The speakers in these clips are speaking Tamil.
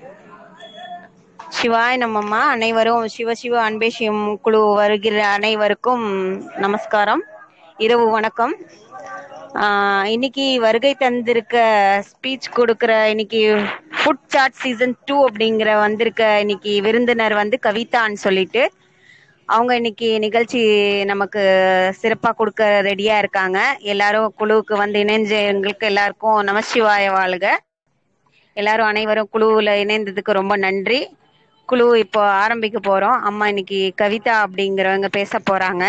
சிவாய நம்மம்மா அனைவரும் சிவ சிவ அன்பே சிவம் குழு வருகிற அனைவருக்கும் நமஸ்காரம் இரவு வணக்கம் ஆஹ் இன்னைக்கு வருகை தந்திருக்க ஸ்பீச் கொடுக்கிற இன்னைக்கு ஃபுட் சாட் சீசன் டூ அப்படிங்கிற வந்திருக்க இன்னைக்கு விருந்தினர் வந்து கவிதான்னு சொல்லிட்டு அவங்க இன்னைக்கு நிகழ்ச்சி நமக்கு சிறப்பாக கொடுக்க ரெடியா இருக்காங்க எல்லாரும் குழுவுக்கு வந்து இணைஞ்ச எங்களுக்கு எல்லாருக்கும் நமசிவாய வாழ்க எல்லாரும் அனைவரும் குழுவில் இணைந்ததுக்கு ரொம்ப நன்றி குழு இப்போ ஆரம்பிக்க போறோம் அம்மா இன்னைக்கு கவிதா அப்படிங்கிறவங்க பேச போறாங்க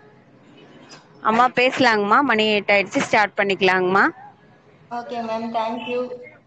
அம்மா பேசலாங்கம்மா மணி எட்டு ஆயிடுச்சு ஸ்டார்ட் பண்ணிக்கலாங்கம்மா okay ma'am thank you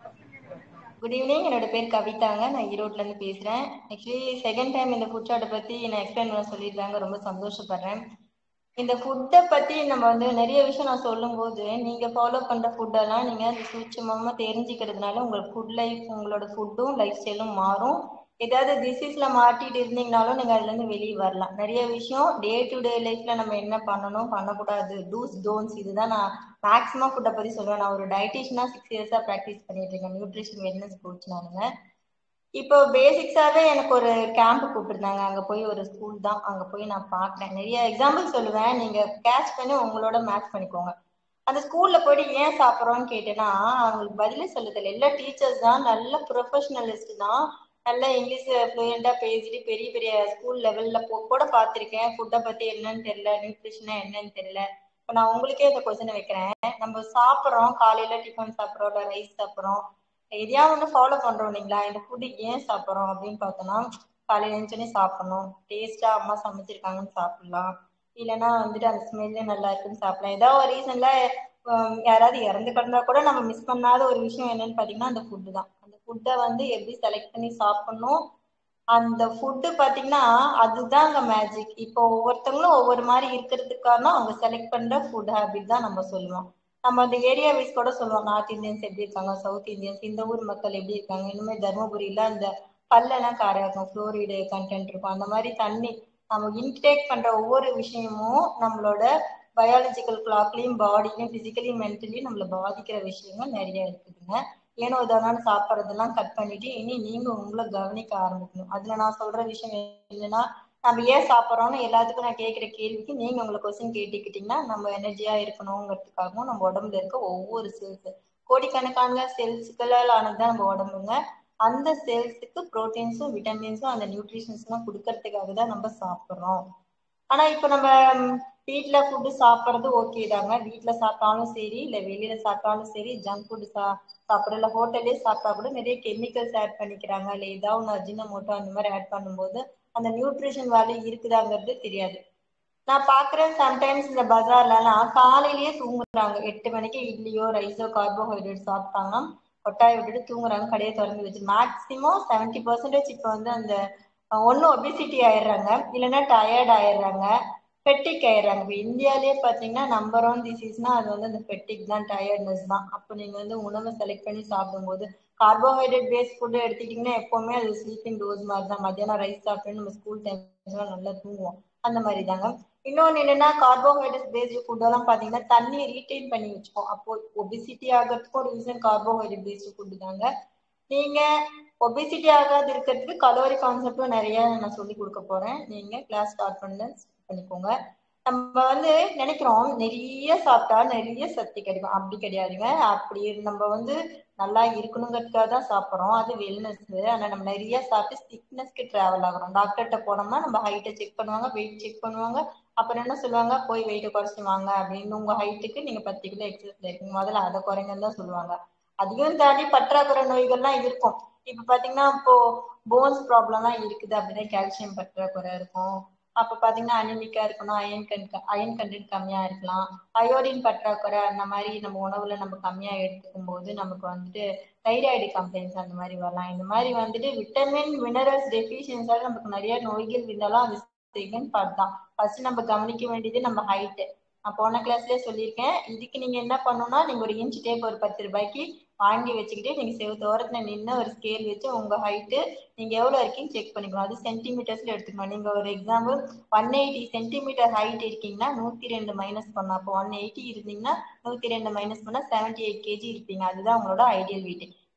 good evening என்னோட பேர் கவிதாங்க நான் ஈரோட்ல இருந்து பேசுறேன் ஆக்சுவலி செகண்ட் டைம் இந்த ஃபுட் சார்ட்டை பத்தி நான் எக்ஸ்பிளைன் பண்ண சொல்லியிருக்காங்க ரொம்ப சந்தோஷப்படுறேன் இந்த ஃபுட்டை பத்தி நம்ம வந்து நிறைய விஷயம் நான் சொல்லும்போது நீங்க ஃபாலோ பண்ற ஃபுட்டெல்லாம் நீங்க அது சூட்சமமா தெரிஞ்சுக்கிறதுனால உங்க ஃபுட் லைஃப் உங்களோட ஃபுட்டும் லைஃப் ஸ்டைலும் மாறும் ஏதாவது டிசீஸ்ல மாட்டிட்டு இருந்தீங்கனாலும் நீங்க அதுல இருந்து வெளியே வரலாம் நிறைய விஷயம் டே டு டே லைஃப்ல நம்ம என்ன பண்ணணும் பண்ணக்கூடாது டூஸ் டோன்ஸ் இதுதான் நான் மேக்ஸிமம் ஃபுட்டை பத்தி சொல்லுவேன் நான் ஒரு டயட்டிஷனா சிக்ஸ் இயர்ஸா ப்ராக்டிஸ் பண்ணிட்டு இருக்கேன் நியூட்ரிஷன் வெல்னஸ் கோச் நானுங்க இப்போ பேசிக்ஸாவே எனக்கு ஒரு கேம்ப் கூப்பிட்டுருந்தாங்க அங்க போய் ஒரு ஸ்கூல் தான் அங்க போய் நான் பாக்குறேன் நிறைய எக்ஸாம்பிள் சொல்லுவேன் நீங்க கேட்ச் பண்ணி உங்களோட மேட்ச் பண்ணிக்கோங்க அந்த ஸ்கூல்ல போயிட்டு ஏன் சாப்பிட்றோம்னு கேட்டேன்னா அவங்களுக்கு பதிலே சொல்ல தெரியல எல்லா டீச்சர்ஸ் தான் நல்ல ப்ரொஃபஷனலிஸ்ட் தான் நல்லா இங்கிலீஷ் ஃப்ளூயண்டா பேசிட்டு பெரிய பெரிய ஸ்கூல் லெவல்ல போ கூட பார்த்திருக்கேன் ஃபுட்டை பத்தி என்னன்னு தெரியல நியூட்ரிஷனா என்னன்னு தெரியல இப்போ நான் உங்களுக்கே இந்த கொஸ்டின் வைக்கிறேன் நம்ம சாப்பிட்றோம் காலையில டிஃபன் சாப்பிட்றோம் இல்லை ரைஸ் சாப்பிட்றோம் எதையா ஒன்று ஃபாலோ பண்றோம் இல்லைங்களா இந்த ஃபுட்டு ஏன் சாப்பிட்றோம் அப்படின்னு பார்த்தோம்னா காலையில எழுந்தோடனே சாப்பிடணும் டேஸ்டா அம்மா சமைச்சிருக்காங்கன்னு சாப்பிடலாம் இல்லைன்னா வந்துட்டு அந்த ஸ்மெல்லே நல்லா இருக்குன்னு சாப்பிடலாம் ஏதாவது ஒரு ரீசன்ல யாராவது இறந்து கிடந்தா கூட நம்ம மிஸ் பண்ணாத ஒரு விஷயம் என்னன்னு பார்த்தீங்கன்னா அந்த ஃபுட்டு தான் அந்த ஃபுட்டை வந்து எப்படி செலக்ட் பண்ணி சாப்பிடணும் அந்த ஃபுட்டு பார்த்தீங்கன்னா அதுதாங்க மேஜிக் இப்போ ஒவ்வொருத்தவங்களும் ஒவ்வொரு மாதிரி இருக்கிறதுக்கான அவங்க செலக்ட் பண்ற ஃபுட் ஹேபிட் தான் நம்ம சொல்லுவோம் நம்ம அந்த ஏரியா வைஸ் கூட சொல்லுவோம் நார்த் இந்தியன்ஸ் எப்படி இருக்காங்க சவுத் இந்தியன்ஸ் இந்த ஊர் மக்கள் எப்படி இருக்காங்க இனிமே தருமபுரியில அந்த பல்லெல்லாம் காரையா இருக்கும் ஃப்ளோரிடு கண்டென்ட் இருக்கும் அந்த மாதிரி தண்ணி நம்ம இன்டேக் பண்ற ஒவ்வொரு விஷயமும் நம்மளோட பயாலஜிக்கல் கிளாக்லயும் பாடிலையும் பிசிக்கலி மென்டலி நம்மளை பாதிக்கிற விஷயங்கள் நிறைய இருக்குதுங்க ஏனோ தானு சாப்பிட்றதெல்லாம் கட் பண்ணிட்டு இனி நீங்க உங்களை கவனிக்க ஆரம்பிக்கணும் அதுல நான் சொல்ற விஷயம் என்னன்னா நம்ம ஏன் சாப்பிட்றோம்னு எல்லாத்துக்கும் நான் கேட்குற கேள்விக்கு நீங்க உங்களை கொஸ்டின் கேட்டுக்கிட்டீங்கன்னா நம்ம எனர்ஜியா இருக்கணுங்கிறதுக்காகவும் நம்ம உடம்புல இருக்க ஒவ்வொரு செல்ஸ் கோடிக்கணக்கான செல்ஸ்களால் ஆனதுதான் நம்ம உடம்புங்க அந்த செல்ஸுக்கு ப்ரோட்டீன்ஸும் விட்டமின்ஸும் அந்த நியூட்ரிஷன்ஸ்லாம் கொடுக்கறதுக்காக தான் நம்ம சாப்பிட்றோம் ஆனா இப்போ நம்ம வீட்ல ஃபுட்டு சாப்பிட்றது ஓகே தாங்க வீட்ல சாப்பிட்டாலும் சரி இல்லை வெளியில சாப்பிட்டாலும் சரி ஜங்க் ஃபுட் சா சாப்பிட்ற இல்லை ஹோட்டல்லே சாப்பிட்டா கூட நிறைய கெமிக்கல்ஸ் ஆட் பண்ணிக்கிறாங்க இல்லை ஏதாவது ஒன்று அஜினமோட்டோ அந்த மாதிரி ஆட் பண்ணும்போது அந்த நியூட்ரிஷன் வேல்யூ இருக்குதாங்கிறது தெரியாது நான் பாக்குறேன் சம்டைம்ஸ் இந்த பஜார்லலாம் காலையிலேயே தூங்குறாங்க எட்டு மணிக்கு இட்லியோ ரைஸோ கார்போஹைட்ரேட் சாப்பிட்டாங்கன்னா கொட்டாயை விட்டுட்டு தூங்குறாங்க கடையை திறந்து வச்சு மேக்சிமம் செவன்டி பர்சன்டேஜ் இப்போ வந்து அந்த ஒன்று ஒபிசிட்டி ஆயிடுறாங்க இல்லைன்னா டயர்ட் ஆயிடுறாங்க ஃபெட்டிக் ஆயிடுறாங்க இப்போ இந்தியாவிலே பார்த்தீங்கன்னா நம்பர் ஒன் டிசீஸ்னா அது வந்து அந்த ஃபெட்டிக் தான் டயர்ட்னஸ் தான் அப்போ நீங்கள் வந்து உணவை செலக்ட் பண்ணி சாப்பிடும்போது கார்போஹைட்ரேட் பேஸ் ஃபுட்டு எடுத்துக்கிட்டிங்கன்னா எப்போவுமே அது ஸ்லீப்பிங் டோஸ் மாதிரி தான் மத்தியானம் ரைஸ் சாப்பிட்டு நம்ம ஸ்கூல் டைம்ஸ்லாம் நல்லா தூங்குவோம் அந்த மாதிரி தாங்க இன்னொன்று என்னன்னா கார்போஹைட்ரேட் பேஸ்டு ஃபுட்டெல்லாம் பார்த்தீங்கன்னா தண்ணியை ரீட்டைன் பண்ணி வச்சுக்கோம் அப்போ ஒபிசிட்டி ஆகிறதுக்கும் ஒரு ரீசன் கார்போஹைட்ரேட் பேஸ்டு ஃபுட்டு தாங்க நீங்க ஒபிசிட்டி ஆகாது இருக்கிறதுக்கு கலோரி கான்செப்டும் நிறைய நான் சொல்லி கொடுக்க போறேன் நீங்க கிளாஸ் ஸ்டார்ட் பண்ண பண்ணிக்கோங்க நம்ம வந்து நினைக்கிறோம் நிறைய சாப்பிட்டா நிறைய சக்தி கிடைக்கும் அப்படி கிடையாதுங்க அப்படி நம்ம வந்து நல்லா இருக்கணுங்கிறதுக்காக தான் சாப்பிட்றோம் அது வெல்னஸ் ஆனால் நம்ம நிறைய சாப்பிட்டு திக்னஸ்க்கு ட்ராவல் ஆகிறோம் டாக்டர்கிட்ட போனோம்னா நம்ம ஹைட்டை செக் பண்ணுவாங்க வெயிட் செக் பண்ணுவாங்க அப்புறம் என்ன சொல்லுவாங்க போய் வெயிட்டை குறைச்சி வாங்க அப்படின்னு உங்க ஹைட்டுக்கு நீங்க பத்து கிலோ எக்ஸசைஸ்ல இருக்கீங்க முதல்ல அதை குறைங்கன்னு தான் சொல்லுவாங்க அதையும் தாண்டி பற்றாக்குறை நோய்கள்லாம் இருக்கும் இப்ப பாத்தீங்கன்னா இப்போ போன்ஸ் ப்ராப்ளம்லாம் இருக்குது அப்படின்னா கால்சியம் பற்றாக்குறை இருக்கும் அப்ப பாத்தீங்கன்னா அனிமிக்கா இருக்கணும் அயன் கண்ட் அயன் கண்டென்ட் கம்மியா இருக்கலாம் அயோடின் பற்றாக்குறை அந்த மாதிரி நம்ம உணவுல நம்ம கம்மியா எடுத்துக்கும் போது நமக்கு வந்துட்டு தைராய்டு கம்ப்ளைண்ட்ஸ் அந்த மாதிரி வரலாம் இந்த மாதிரி வந்துட்டு விட்டமின் மினரல்ஸ் டெஃபிஷியன்ஸால நமக்கு நிறைய நோய்கள் இருந்தாலும் அது செகண்ட் பார்ட் தான் ஃபர்ஸ்ட் நம்ம கவனிக்க வேண்டியது நம்ம ஹைட்டு நான் போன கிளாஸ்லயே சொல்லியிருக்கேன் இதுக்கு நீங்க என்ன பண்ணணும்னா நீங்க ஒரு இன்ச் டேப் ஒரு பத்து ரூபாய்க்கு வாங்கி வச்சுக்கிட்டு நீங்க செவத்தோரத்துல நின்று ஒரு ஸ்கேல் வச்சு உங்க ஹைட்டு நீங்க எவ்வளவு இருக்கீங்க செக் பண்ணிக்கணும் அது சென்டிமீட்டர்ஸ்ல எடுத்துக்கணும் நீங்க ஒரு example one eighty centimetre height இருக்கீங்கன்னா நூத்தி ரெண்டு மைனஸ் பண்ணா அப்போ ஒன் எயிட்டி இருந்தீங்கன்னா நூத்தி ரெண்டு மைனஸ் பண்ணா செவன்டி எயிட் கேஜி இருப்பீங்க அதுதான் உங்களோட ஐடியல் வெயிட்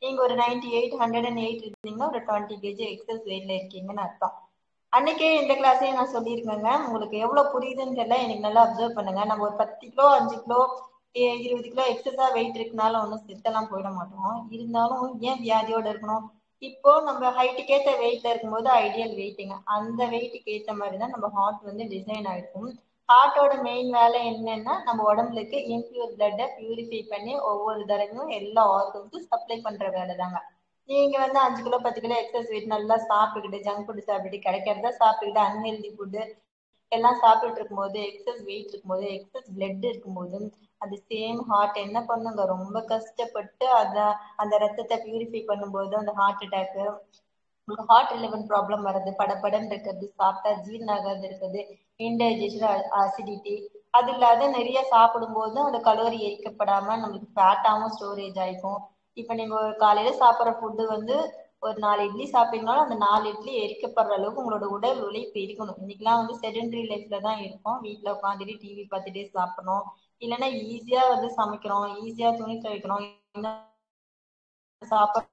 நீங்க ஒரு ninety eight hundred and eight இருந்தீங்கன்னா ஒரு டுவெண்ட்டி கேஜி எக்ஸஸ் வெயிட்ல இருக்கீங்கன்னு அர்த்தம் அன்னைக்கே இந்த கிளாஸ்லயே நான் சொல்லியிருக்கேங்க உங்களுக்கு எவ்வளவு புரியுதுன்னு தெரியல எனக்கு நல்லா அப்சர்வ் பண்ணுங்க நம்ம ஒரு பத்து கிலோ அஞ்சு கிலோ இருபது கிலோ எக்ஸஸா வெயிட் இருக்குனால ஒன்றும் செத்தெல்லாம் போயிட மாட்டோம் இருந்தாலும் ஏன் வியாதியோட இருக்கணும் இப்போ நம்ம ஹைட்டுக்கு ஏற்ற வெயிட்ல இருக்கும்போது ஐடியல் வெயிட்டுங்க அந்த வெயிட்டுக்கு ஏற்ற மாதிரி தான் நம்ம ஹார்ட் வந்து டிசைன் ஆயிருக்கும் ஹார்ட்டோட மெயின் வேலை என்னன்னா நம்ம உடம்புல இருக்க இம்பியூர் பிளட்டை பியூரிஃபை பண்ணி ஒவ்வொரு தடவையும் எல்லா ஆர்கன்ஸும் சப்ளை பண்ற வேலை தாங்க நீங்க வந்து அஞ்சு கிலோ பத்து கிலோ எக்ஸஸ் வெயிட் நல்லா சாப்பிட்டுக்கிட்டு ஜங்க் ஃபுட் சாப்பிட்டுட்டு கிடைக்கிறத சாப்பிட்டுக்கிட்டு அன்ஹெல்தி ஃபுட்டு எல்லாம் சாப்பிட்டுட்டு இருக்கும்போது எக்ஸஸ் வெயிட் இருக்கும்போது எக்ஸஸ் பிளட் இருக்கும்போது அது சேம் ஹார்ட் என்ன பண்ணுங்க ரொம்ப கஷ்டப்பட்டு அத அந்த ரத்தத்தை பியூரிஃபை பண்ணும்போது அந்த ஹார்ட் அட்டாக்கு உங்களுக்கு ஹார்ட் ரிலேவன் ப்ராப்ளம் வருது படப்படன்னு இருக்கிறது சாப்பிட்டா ஜீரணம் ஆகாது இருக்குது இன்டைஜஷன் அசிடிட்டி அது இல்லாத நிறைய சாப்பிடும்போது அந்த கலோரி எரிக்கப்படாம நம்மளுக்கு ஃபேட்டாகவும் ஸ்டோரேஜ் ஆயிக்கும் இப்போ நீங்க ஒரு காலையில சாப்பிட்ற ஃபுட்டு வந்து ஒரு நாலு இட்லி சாப்பிட்டீங்கனாலும் அந்த நாலு இட்லி எரிக்கப்படுற அளவுக்கு உங்களோட உடல் உழைப்பு இருக்கணும் இன்னைக்கெல்லாம் வந்து செடென்டரி லைஃப்ல தான் இருக்கும் வீட்டில் உட்காந்துட்டு டிவி பார்த்துட்டே சாப்பிடணும் இல்லைன்னா ஈஸியா வந்து சமைக்கிறோம் ஈஸியா துணி துவைக்கிறோம் சாப்பாடு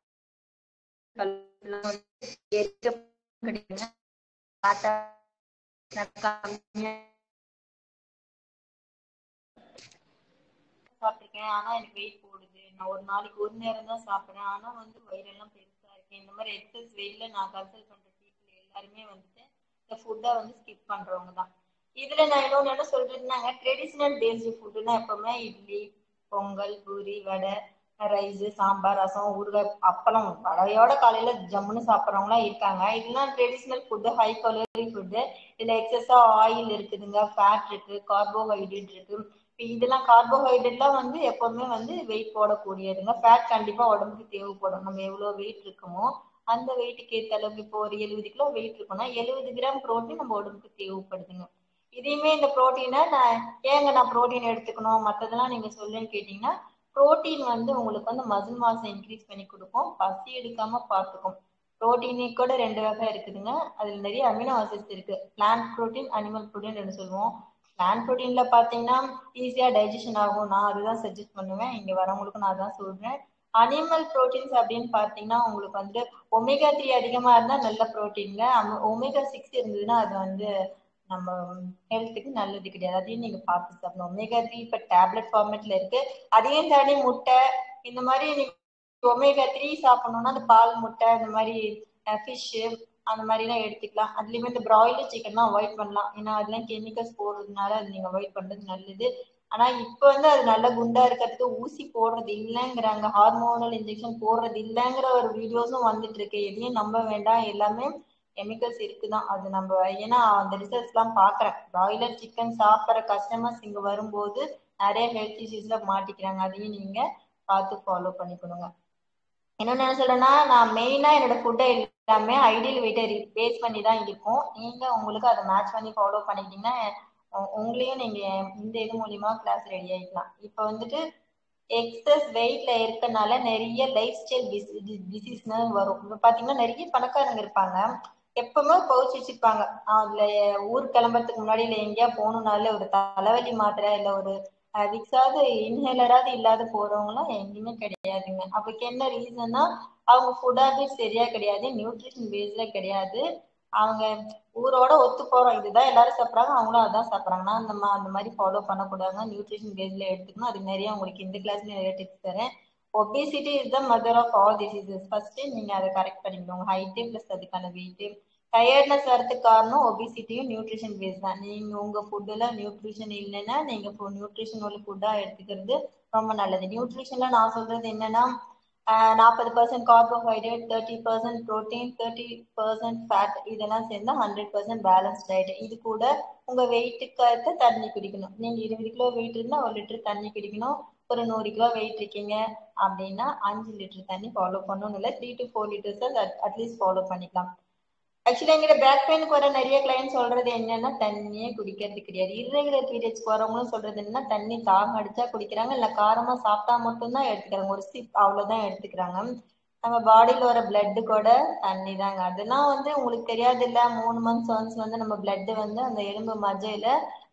சாப்பிட்டிருக்கேன் ஆனா எனக்கு வெயிட் போடுது நான் ஒரு நாளைக்கு ஒரு நேரம் தான் சாப்பிடுறேன் ஆனா வந்து வயிறெல்லாம் பெருசா இருக்கு இந்த மாதிரி எக்ஸஸ் வெயிட்ல நான் கன்சல்ட் பண்ற பீப்புள் எல்லாருமே வந்துட்டு இந்த ஃபுட்டை வந்து ஸ்கிப் பண்றவங்க தான் இதுல நான் இன்னொன்னு என்ன சொல்றேன்னாங்க ட்ரெடிஷ்னல் பேஸ்டு ஃபுட்டுன்னா எப்பவுமே இட்லி பொங்கல் பூரி வடை ரைஸ் சாம்பார் ரசம் ஊறுகாய் அப்பளம் வடையோட காலையில ஜம்முன்னு சாப்பிட்றவங்களாம் இருக்காங்க இதெல்லாம் traditional food high calorie food இதுல எக்ஸஸா ஆயில் இருக்குதுங்க ஃபேட் இருக்கு கார்போஹைட்ரேட் இருக்கு இதெல்லாம் கார்போஹைட்ரேட்லாம் வந்து எப்பவுமே வந்து வெயிட் போடக்கூடியதுங்க ஃபேட் கண்டிப்பா உடம்புக்கு தேவைப்படும் நம்ம எவ்வளவு வெயிட் இருக்கோமோ அந்த வெயிட்டுக்கு ஏற்ற அளவுக்கு இப்போ ஒரு எழுபது கிலோ வெயிட் இருக்குன்னா எழுபது கிராம் ப்ரோட்டீன் நம்ம உடம்புக்கு தேவைப்படுதுங்க இதையுமே இந்த ப்ரோட்டீனை நான் ஏங்க நான் ப்ரோட்டீன் எடுத்துக்கணும் மற்றதெல்லாம் நீங்க சொல்லுன்னு கேட்டீங்கன்னா ப்ரோட்டீன் வந்து உங்களுக்கு வந்து மசில் மாசை இன்க்ரீஸ் பண்ணி கொடுக்கும் பசி எடுக்காம பார்த்துக்கும் ப்ரோட்டீனே கூட ரெண்டு வகை இருக்குதுங்க அதுல நிறைய அமினோ ஆசிட்ஸ் இருக்கு பிளான்ட் ப்ரோட்டீன் அனிமல் ப்ரோட்டீன் ரெண்டு சொல்லுவோம் பிளான்ட் ப்ரோட்டீன்ல பாத்தீங்கன்னா ஈஸியா டைஜஷன் ஆகும் நான் அதுதான் சஜஸ்ட் பண்ணுவேன் இங்க வரவங்களுக்கு நான் அதான் சொல்றேன் அனிமல் ப்ரோட்டீன்ஸ் அப்படின்னு பாத்தீங்கன்னா உங்களுக்கு வந்து ஒமேகா த்ரீ அதிகமா இருந்தா நல்ல ப்ரோட்டீன்ல ஒமேகா சிக்ஸ் இருந்ததுன்னா அது வந்து நம்ம ஹெல்த்துக்கு நல்லது கிடையாது அதையும் நீங்க பார்த்து சாப்பிடணும் ஒமேகா த்ரீ இப்ப டேப்லெட் ஃபார்மேட்ல இருக்கு அதையும் தாண்டி முட்டை இந்த மாதிரி நீங்க ஒமேகா த்ரீ சாப்பிடணும்னா அந்த பால் முட்டை இந்த மாதிரி ஃபிஷ்ஷு அந்த மாதிரிலாம் எடுத்துக்கலாம் அதுலயுமே இந்த பிராய்லர் சிக்கன்லாம் அவாய்ட் பண்ணலாம் ஏன்னா அதெல்லாம் கெமிக்கல்ஸ் போடுறதுனால அது நீங்க அவாய்ட் பண்றது நல்லது ஆனா இப்ப வந்து அது நல்ல குண்டா இருக்கிறதுக்கு ஊசி போடுறது இல்லைங்கிறாங்க ஹார்மோனல் இன்ஜெக்ஷன் போடுறது இல்லைங்கிற ஒரு வீடியோஸும் வந்துட்டு இருக்கு எதையும் நம்ப வேண்டாம் எல்லாமே கெமிக்கல்ஸ் இருக்குதான் அது நம்ம ஏன்னா அந்த ரிசல்ட்ஸ் எல்லாம் பாக்குறேன் பிராய்லர் சிக்கன் சாப்பிட்ற கஸ்டமர்ஸ் இங்க வரும்போது நிறைய ஹெல்த் இஷ்யூஸ்ல மாட்டிக்கிறாங்க அதையும் நீங்க பார்த்து ஃபாலோ பண்ணிக்கணுங்க இன்னொன்னு என்ன சொல்றேன்னா நான் மெயினா என்னோட ஃபுட்டை எல்லாமே ஐடியல் வெயிட்டை பேஸ் பண்ணி தான் இருக்கும் நீங்க உங்களுக்கு அதை மேட்ச் பண்ணி ஃபாலோ பண்ணிக்கிட்டீங்கன்னா உங்களையும் நீங்க இந்த இது மூலியமா கிளாஸ் ரெடி ஆயிக்கலாம் இப்போ வந்துட்டு எக்ஸஸ் வெயிட்ல இருக்கனால நிறைய லைஃப் ஸ்டைல் டிசீஸ்னு வரும் இப்போ பாத்தீங்கன்னா நிறைய பணக்காரங்க இருப்பாங்க எப்பவுமே பவுச் வச்சிருப்பாங்க அதுல ஊர் கிளம்புறதுக்கு முன்னாடி இல்ல எங்கேயா போகணும்னால ஒரு தலைவலி மாத்திரை இல்ல ஒரு விக்ஸாவது இன்ஹேலராவது இல்லாத போறவங்களாம் எங்கேயுமே கிடையாதுங்க அதுக்கு என்ன ரீசன்னா அவங்க ஃபுட் ஹேபிட் சரியா கிடையாது நியூட்ரிஷன் பேஸ்ல கிடையாது அவங்க ஊரோட ஒத்து போறோம் இதுதான் எல்லாரும் சாப்பிட்றாங்க அவங்களும் அதான் சாப்பிட்றாங்கன்னா அந்த மா அந்த மாதிரி ஃபாலோ பண்ணக்கூடாதுங்க நியூட்ரிஷன் பேஸ்ல எடுத்துக்கணும் அது நிறைய உங்களுக்கு இந்த கிளாஸ்ல நிறைய டிப்ஸ் தரேன் obesity is the mother of all diseases first நீங்க அதை கரெக்ட் பண்ணிக்கணும் ஹைட்டு பிளஸ் அதுக்கான வெயிட் டயர்ட்னஸ் வரதுக்கு காரணம் ஒபிசிட்டியும் நியூட்ரிஷன் பேஸ் தான் நீங்க உங்க ஃபுட்டுல நியூட்ரிஷன் இல்லைன்னா நீங்க நியூட்ரிஷன் உள்ள ஃபுட்டா எடுத்துக்கிறது ரொம்ப நல்லது நியூட்ரிஷன்ல நான் சொல்றது என்னன்னா நாற்பது percent carbohydrate thirty percent protein thirty percent fat இதெல்லாம் சேர்ந்தா ஹண்ட்ரட் பர்சன்ட் பேலன்ஸ் டயட் இது கூட உங்க வெயிட்டுக்கு ஏற்ற தண்ணி குடிக்கணும் நீங்க இருபது கிலோ வெயிட் இருந்தா ஒரு லிட்டர் தண்ணி குடிக்கணும் ஒரு நூறு கிலோ வெயிட் இருக்கீங்க அப்படின்னா அஞ்சு லிட்டர் தண்ணி ஃபாலோ பண்ணணும் இல்லை three to four litres at least follow பண்ணிக்கலாம் ஆக்சுவலி எங்கிட்ட பேக் பெயினுக்கு வர நிறைய கிளைண்ட் சொல்றது என்னன்னா தண்ணியே குடிக்கிறது கிடையாது irregular பீரியட்ஸ்க்கு வரவங்களும் சொல்றது என்னன்னா தண்ணி தாகம் அடிச்சா குடிக்கிறாங்க இல்ல காரமா சாப்பிட்டா மட்டும்தான் எடுத்துக்கிறாங்க ஒரு சிப் அவ்வளவுதான் எடுத்துக்கிறாங்க நம்ம பாடியில வர பிளட் கூட தண்ணி தாங்க அதெல்லாம் வந்து உங்களுக்கு தெரியாது இல்ல மூணு மந்த்ஸ் ஒன்ஸ் வந்து நம்ம பிளட் வந்து அந்த எலும்பு மஜையில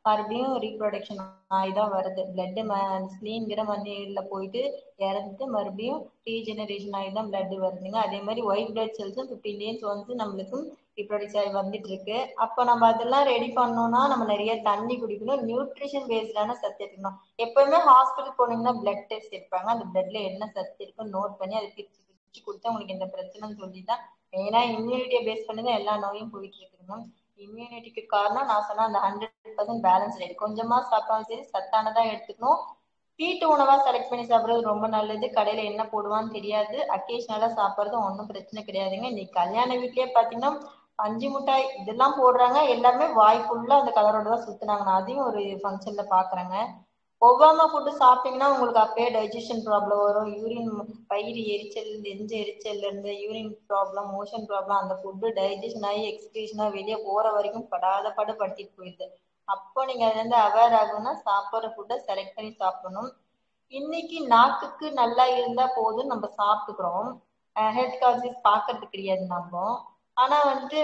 மறுபடியும் ரீப்ரொடக்ஷன் ஆகிதான் வருது பிளட் ஸ்லீன்கிற மண்ணில போயிட்டு இறந்துட்டு மறுபடியும் ரீஜெனரேஷன் ஆகி தான் பிளட் வருதுங்க அதே மாதிரி ஒயிட் பிளட் செல்ஸும் ஃபிஃப்டீன் டேஸ் வந்து நம்மளுக்கு ரீப்ரொடியூஸ் ஆகி வந்துட்டு இருக்கு அப்போ நம்ம அதெல்லாம் ரெடி பண்ணோம்னா நம்ம நிறைய தண்ணி குடிக்கணும் நியூட்ரிஷன் பேஸ்டான சத்து எடுக்கணும் எப்பவுமே ஹாஸ்பிட்டல் போனீங்கன்னா பிளட் டெஸ்ட் எடுப்பாங்க அந்த பிளட்ல என்ன சத்து இருக்குன்னு நோட் பண்ணி அதை பிரிச்சு பிரிச்சு கொடுத்தா உங்களுக்கு இந்த பிரச்சனைன்னு சொல்லி தான் மெயினா இம்யூனிட்டியை பேஸ் பண்ணி தான் எல்லா நோயும் போயிட்டு இருக்குங்க இம்யூனிட்டிக்கு காரணம் நான் சொன்ன அந்த ஹண்ட்ரட் பர்சன்ட் பேலன்ஸ் ரேட் கொஞ்சமா சாப்பிட்டாலும் சரி சத்தானதா எடுத்துக்கணும் வீட்டு உணவா செலக்ட் பண்ணி சாப்பிடுறது ரொம்ப நல்லது கடையில என்ன போடுவான்னு தெரியாது அக்கேஷனலா சாப்பிடுறது ஒன்றும் பிரச்சனை கிடையாதுங்க இன்னைக்கு கல்யாண வீட்லயே பாத்தீங்கன்னா பஞ்சு மிட்டாய் இதெல்லாம் போடுறாங்க எல்லாமே வாய் ஃபுல்லா அந்த கலரோட தான் சுத்துனாங்க நான் அதையும் ஒரு ஃபங்க்ஷன்ல பாக்குறேங்க ஒவ்வாம ஃபுட்டு சாப்பிட்டீங்கன்னா உங்களுக்கு அப்பயே டைஜஷன் ப்ராப்ளம் வரும் யூரின் வயிறு எரிச்சல் நெஞ்சு எரிச்சல்ல இருந்து யூரின் ப்ராப்ளம் மோஷன் ப்ராப்ளம் அந்த ஃபுட்டு டைஜஷன் ஆகி எக்ஸ்கிரீஷனா வெளியே போற வரைக்கும் படாத பாடு படுத்திட்டு போயிடுது அப்போ நீங்க அதுல இருந்து அவேர் ஆகணும்னா சாப்பிட்ற ஃபுட்டை செலக்ட் பண்ணி சாப்பிடணும் இன்னைக்கு நாக்குக்கு நல்லா இருந்தா போதும் நம்ம சாப்பிட்டுக்கிறோம் ஹெல்த் கான்சியஸ் பாக்குறது கிடையாது நம்ம ஆனா வந்துட்டு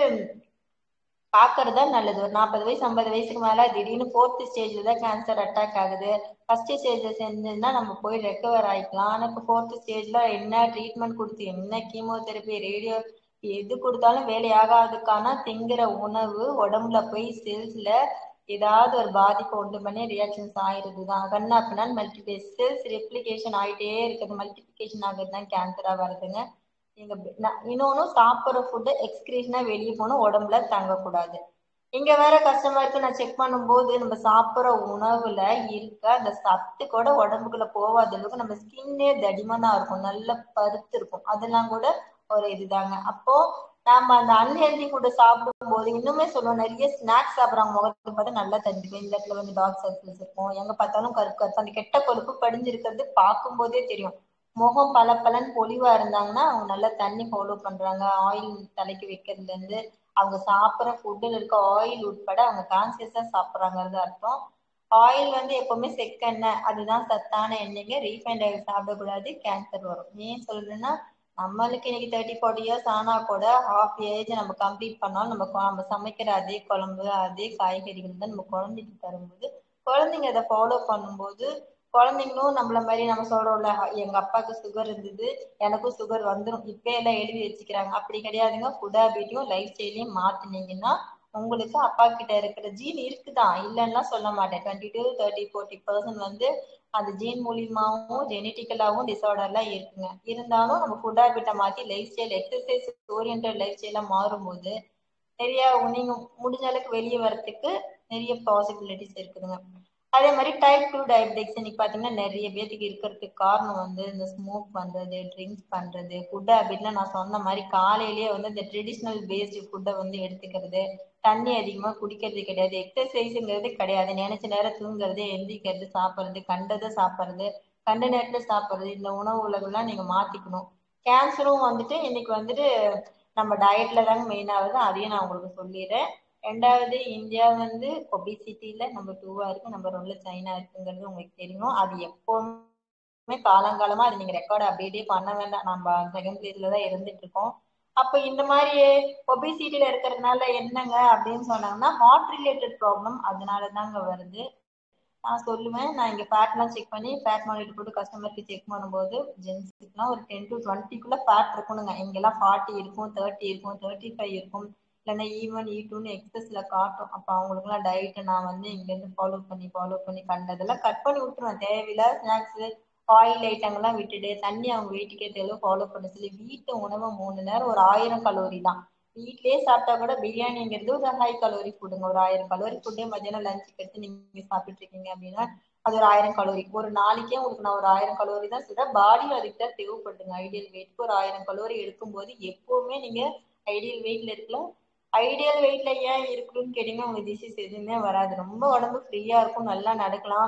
பாக்குறது தான் நல்லது ஒரு நாற்பது வயசு ஐம்பது வயசுக்கு மேல திடீர்னு ஃபோர்த் ஸ்டேஜ்ல தான் கேன்சர் அட்டாக் ஆகுது ஃபர்ஸ்ட் ஸ்டேஜ்ல செஞ்சதுன்னா நம்ம போய் ரெக்கவர் ஆயிக்கலாம் ஆனா இப்போ ஃபோர்த் ஸ்டேஜ்ல என்ன ட்ரீட்மெண்ட் கொடுத்து என்ன கீமோதெரப்பி ரேடியோ எது கொடுத்தாலும் வேலையாகாதுக்கான திங்கிற உணவு உடம்புல போய் செல்ஸ்ல ஏதாவது ஒரு பாதிப்பு உண்டு பண்ணி ரியாக்ஷன்ஸ் ஆயிருது தான் கண்ணா பின்னான்னு மல்டிபிளே செல்ஸ் ரெப்ளிகேஷன் ஆகிட்டே இருக்குது மல்டிபிகேஷன் ஆகுறது தான் கேன்சரா வருதுங்க நீங்க இன்னொன்னு சாப்பிட்ற ஃபுட்டு எக்ஸ்கிரீஷனா வெளியே போகணும் உடம்புல தங்கக்கூடாது இங்க வேற கஸ்டமருக்கு நான் செக் பண்ணும்போது நம்ம சாப்பிட்ற உணவுல இருக்க அந்த சத்து கூட உடம்புக்குள்ள போகாத அளவுக்கு நம்ம ஸ்கின்னே தடிமனா இருக்கும் நல்ல பருத்து இருக்கும் அதெல்லாம் கூட ஒரு இதுதாங்க அப்போ நாம அந்த அன்ஹெல்தி ஃபுட்டை சாப்பிடும் போது இன்னுமே சொல்லுவோம் நிறைய ஸ்நாக்ஸ் சாப்பிட்றாங்க முகத்தை பார்த்தா நல்லா தெரிஞ்சுக்கும் இந்த இடத்துல வந்து டார்க் சர்க்கிள்ஸ் இருக்கும் எங்க பார்த்தாலும் கருப்பு கருப்பு அந்த கெட்ட கொழுப்பு படிஞ்சிருக்கிறது பார்க்கும் போதே தெரியும் முகம் பல பலன் பொலிவா இருந்தாங்கன்னா அவங்க நல்லா தண்ணி ஃபாலோ பண்றாங்க ஆயில் தலைக்கு வைக்கிறதுல இருந்து அவங்க சாப்பிட்ற ஃபுட்டில் இருக்க ஆயில் உட்பட அவங்க கான்சியஸா சாப்பிட்றாங்கிறது அர்த்தம் ஆயில் வந்து எப்பவுமே செக்கெண்ணெய் அதுதான் சத்தான எண்ணெய்ங்க ரீஃபைண்ட் ஆயில் சாப்பிடக்கூடாது கேன்சர் வரும் ஏன் சொல்றேன்னா நம்மளுக்கு இன்னைக்கு தேர்ட்டி ஃபார்ட்டி இயர்ஸ் ஆனா கூட ஹாஃப் ஏஜ் நம்ம கம்ப்ளீட் பண்ணாலும் நம்ம நம்ம சமைக்கிற அதே குழம்பு அதே காய்கறிகள் தான் நம்ம குழந்தைக்கு தரும்போது குழந்தைங்க அதை ஃபாலோ பண்ணும்போது குழந்தைங்களும் நம்மள மாதிரி நம்ம சொல்றோம்ல எங்க அப்பாவுக்கு சுகர் இருந்தது எனக்கும் சுகர் வந்துடும் இப்ப எல்லாம் எழுதி வச்சுக்கிறாங்க அப்படி கிடையாதுங்க ஃபுட் ஹேபிட்டையும் லைஃப் ஸ்டைலையும் மாத்தினீங்கன்னா உங்களுக்கு அப்பா கிட்ட இருக்கிற ஜீன் இருக்குதான் இல்லைன்னா சொல்ல மாட்டேன் twenty two thirty forty percent வந்து அந்த ஜீன் மூலியமாவும் ஜெனட்டிக்கலாவும் டிசார்டர்லாம் இருக்குங்க இருந்தாலும் நம்ம ஃபுட் ஹேபிட்டை மாத்தி lifestyle exercise orient life ஸ்டைலா மாறும்போது நிறைய நீங்க முடிஞ்ச அளவுக்கு வெளியே வரத்துக்கு நிறைய பாசிபிலிட்டிஸ் இருக்குதுங்க அதே மாதிரி டைப் டூ டயபெட்டிக்ஸ் இன்னைக்கு பார்த்தீங்கன்னா நிறைய பேத்துக்கு இருக்கிறதுக்கு காரணம் வந்து இந்த ஸ்மோக் பண்றது ட்ரிங்க்ஸ் பண்றது ஃபுட் ஹேபிட்ல நான் சொன்ன மாதிரி காலையிலேயே வந்து இந்த ட்ரெடிஷ்னல் பேஸ்டு ஃபுட்டை வந்து எடுத்துக்கிறது தண்ணி அதிகமாக குடிக்கிறது கிடையாது எக்ஸசைஸுங்கிறது கிடையாது நினைச்ச நேரம் தூங்குறது எந்திரிக்கிறது சாப்பிட்றது கண்டதை சாப்பிட்றது கண்ட நேரத்தில் சாப்பிட்றது இந்த உணவு உலகெல்லாம் நீங்க மாத்திக்கணும் கேன்சரும் வந்துட்டு இன்னைக்கு வந்துட்டு நம்ம டயட்ல தாங்க மெயின் ஆகுது அதையும் நான் உங்களுக்கு சொல்லிடுறேன் ரெண்டாவது இந்தியா வந்து ஒபிசிட்டியில நம்பர் டூவா இருக்கு நம்பர் ஒன்ல சைனா இருக்குங்கிறது உங்களுக்கு தெரியும் அது எப்பவுமே காலங்காலமா அது நீங்க ரெக்கார்ட் அப்படியே பண்ண வேண்டாம் நம்ம செகண்ட் பிளேஸ்ல தான் இருந்துட்டு இருக்கோம் அப்ப இந்த மாதிரி ஒபிசிட்டியில இருக்கிறதுனால என்னங்க அப்படின்னு சொன்னாங்கன்னா ஹார்ட் ரிலேட்டட் ப்ராப்ளம் அதனால தாங்க வருது நான் சொல்லுவேன் நான் இங்க ஃபேட்லாம் செக் பண்ணி ஃபேட் மானிட்டர் போட்டு கஸ்டமருக்கு செக் பண்ணும்போது ஜென்ஸுக்குலாம் ஒரு டென் டு டுவெண்ட்டிக்குள்ள ஃபேட் இருக்கணுங்க இங்கெல்லாம் ஃபார்ட்டி இருக்கும் தேர்ட்டி இருக்கும் தேர்ட்டி ஃபைவ் இருக்கும் இல்லைன்னா ஈவன் ஈ டூன்னு எக்ஸஸ்ல காட்டும் அப்போ அவங்களுக்குலாம் டயட்டை நான் வந்து இங்கேருந்து ஃபாலோ பண்ணி ஃபாலோ பண்ணி கண்டதெல்லாம் கட் பண்ணி விட்டுருவேன் தேவையில்லாத ஸ்நாக்ஸு ஆயில் ஐட்டங்கள்லாம் விட்டுட்டு தண்ணி அவங்க வெயிட்டுக்கு ஏற்ற அளவு ஃபாலோ பண்ண சொல்லி வீட்டு உணவு மூணு நேரம் ஒரு ஆயிரம் கலோரி தான் வீட்லயே சாப்பிட்டா கூட பிரியாணிங்கிறது ஒரு ஹை கலோரி ஃபுட்டுங்க ஒரு ஆயிரம் கலோரி ஃபுட்டே மத்தியானம் லஞ்சுக்கு எடுத்து நீங்க சாப்பிட்டு இருக்கீங்க அப்படின்னா அது ஒரு ஆயிரம் கலோரி ஒரு நாளைக்கே உங்களுக்கு நான் ஒரு ஆயிரம் கலோரி தான் சொல்றேன் பாடியும் அதுக்கு தான் தேவைப்படுங்க ஐடியல் வெயிட்க்கு ஒரு ஆயிரம் கலோரி எடுக்கும்போது எப்பவுமே நீங்க ஐடியல் வெயிட்ல இருக்கலாம் ஐடியல் வெயிட்ல ஏன் இருக்கணும்னு கேட்டீங்கன்னா உங்க டிசீஸ் எதுவுமே வராது ரொம்ப உடம்பு ஃப்ரீயா இருக்கும் நல்லா நடக்கலாம்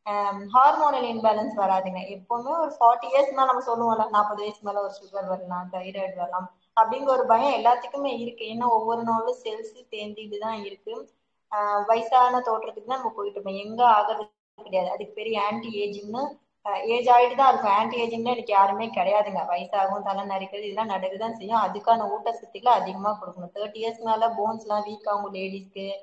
ஹார்மோனல் இன்பேலன்ஸ் வராதுங்க எப்பவுமே ஒரு ஃபார்ட்டி இயர்ஸ் மேல நம்ம சொல்லுவோம்ல நாற்பது வயசு மேல ஒரு சுகர் வரலாம் தைராய்டு வரலாம் அப்படிங்கிற ஒரு பயம் எல்லாத்துக்குமே இருக்கு ஏன்னா ஒவ்வொரு நாளும் செல்ஸ் தேந்திட்டு தான் இருக்கு ஆஹ் வயசான தோற்றத்துக்கு தான் நம்ம போயிட்டு இருப்போம் எங்க ஆகிறது கிடையாது அதுக்கு பெரிய ஆன்டி ஏஜிங்னு ஏஜ் ஆகிட்டு தான் இருக்கும் ஆன்டி ஏஜிங்ல எனக்கு யாருமே கிடையாதுங்க வயசாகும் தலை நரைக்கிறது இதெல்லாம் நடக்குதான் செய்யும் அதுக்கான ஊட்டச்சத்துக்களை அதிகமாக கொடுக்கணும் தேர்ட்டி இயர்ஸ் மேல போன்ஸ்லாம் வீக் ஆகும் லேடிஸ்க்கு